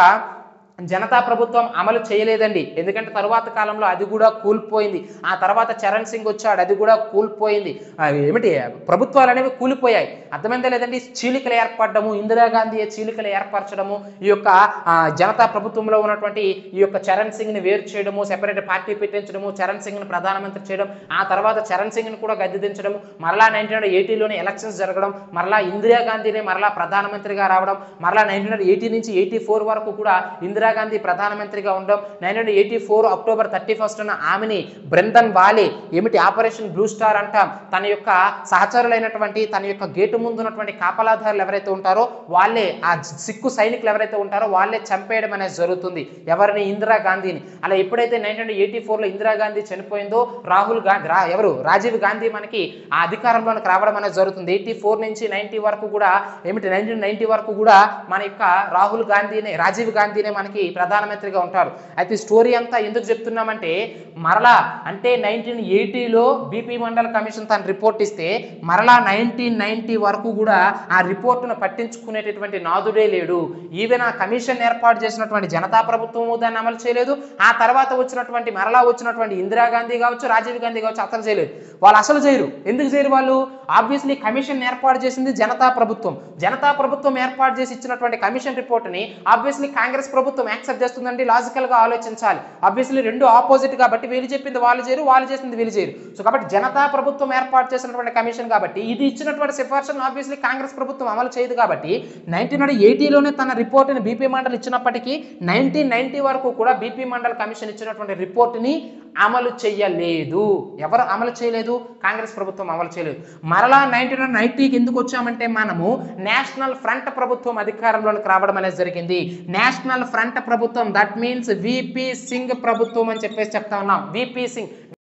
జనతా ప్రభుత్వం అమలు చేయలేదండి ఎందుకంటే తరువాత కాలంలో అది కూడా కూలిపోయింది ఆ తర్వాత చరణ్ సింగ్ వచ్చాడు అది కూడా కూలిపోయింది ఆ, ఏమిటి ప్రభుత్వాలు అనేవి కూలిపోయాయి అర్థమైందా లేదండి చీలికలు ఏర్పడము ఇందిరాగాంధీ చీలికలు ఏర్పరచడము ఈ యొక్క ఆ, జనతా ప్రభుత్వంలో ఉన్నటువంటి ఈ యొక్క చరణ్ సింగ్ని వేరు చేయడము సెపరేట్ పార్టీ పెట్టించడము చరణ్ సింగ్ని ప్రధానమంత్రి చేయడం ఆ తర్వాత చరణ్ సింగ్ని కూడా గద్దె దించడం మరలా నైన్టీన్ హండ్రెడ్ ఎయిటీలోనే ఎలక్షన్స్ జరగడం మరలా ఇందిరాగాంధీనే మరలా ప్రధానమంత్రిగా రావడం మరలా నైన్టీన్ హండ్రెడ్ ఎయిటీ నుంచి ఎయిటీ ఫోర్ వరకు కూడా ఇందిరాగాంధీ ప్రధానమంత్రిగా ఉండడం nineteen hundred eighty four October thirty ఫస్ట్న ఆమెని బ్రెందన్ వాలే ఏమిటి ఆపరేషన్ బ్లూ స్టార్ అంటాం తన యొక్క సహచరులైనటువంటి తన యొక్క గేటు ముందు ఉన్నటువంటి కాపలాదారులు ఎవరైతే ఉంటారో వాళ్ళే ఆ సిక్కు సైనికులు ఎవరైతే ఉంటారో వాళ్ళే చంపేయడం అనేది జరుగుతుంది ఎవరిని ఇందిరాగాంధీని అలా ఎప్పుడైతే నైన్టీన్ హండ్రెడ్ ఎయిటీ ఫోర్లో ఇందిరాగాంధీ చనిపోయిందో రాహుల్ గాంధీ రా ఎవరు రాజీవ్ గాంధీ మనకి ఆ అధికారంలోకి రావడం అనేది జరుగుతుంది ఎయిటీ ఫోర్ నుంచి నైన్టీ వరకు కూడా ఏమిటి నైన్టీన్ నైన్టీ వరకు కూడా మన యొక్క రాహుల్ గాంధీనే రాజీవ్ గాంధీనే మనకి ప్రధానమంత్రిగా ఉంటారు అయితే ఈ స్టోరీ అంతా ఎందుకు చెప్తున్నామంటే మరలా అంటే నైన్టీన్ ఎయిటీలో బీపీ మండల్ కమిషన్ తన రిపోర్ట్ ఇస్తే మరలా నైన్టీన్ నైన్టీ వరకు కూడా ఆ రిపోర్టును పట్టించుకునేటటువంటి నాదుడే లేడు ఈవెన్ ఆ కమిషన్ ఏర్పాటు చేసినటువంటి జనతా ప్రభుత్వము దాన్ని అమలు చేయలేదు ఆ తర్వాత వచ్చినటువంటి మరలా వచ్చినటువంటి ఇందిరాగాంధీ కావచ్చు రాజీవ్ గాంధీ కావచ్చు అసలు చేయలేదు వాళ్ళు అసలు చేయరు ఎందుకు చేయరు వాళ్ళు ఆబ్వియస్లీ కమిషన్ ఏర్పాటు చేసింది జనతా ప్రభుత్వం జనతా ప్రభుత్వం ఏర్పాటు చేసి ఇచ్చినటువంటి కమిషన్ రిపోర్ట్ని ఆబ్వియస్లీ కాంగ్రెస్ ప్రభుత్వం యాక్సెప్ట్ చేస్తుందండి లాజికల్ గా ఆలోచించాలి ఆబ్వియస్లీ రెండు ఆపోజిట్ కాబట్టి వీళ్ళు చెప్పింది వాళ్ళు చేయరు వాళ్ళు చేసింది వీళ్ళు చేయరు సో కాబట్టి జనతా ప్రభుత్వం ఏర్పాటు చేసినటువంటి కమిషన్ కాబట్టి ఇది ఇచ్చినటువంటి సిఫార్సులను ఆబ్వియస్లీ కాంగ్రెస్ ప్రభుత్వం అమలు చేయదు కాబట్టి నైన్టీన్ హండ్రెడ్ ఎయిటీలోనే తన రిపోర్ట్ని బీపీ మండల్ ఇచ్చినప్పటికీ నైన్టీన్ నైన్టీ వరకు కూడా బీపీ మండల్ కమిషన్ ఇచ్చినటువంటి రిపోర్ట్ని అమలు చేయలేదు ఎవరు అమలు చేయలేదు కాంగ్రెస్ ప్రభుత్వం అమలు చేయలేదు మరలా నైన్టీన్ హండ్రెడ్ నైన్టీకి ఎందుకు వచ్చామంటే మనము నేషనల్ ఫ్రంట్ ప్రభుత్వం అధికారంలోకి రావడం అనేది జరిగింది నేషనల్ ఫ్రంట్ ప్రభుత్వం దట్ మీన్స్ విపి సింగ్ ప్రభుత్వం అని చెప్పేసి చెప్తా ఉన్నాం విపి సింగ్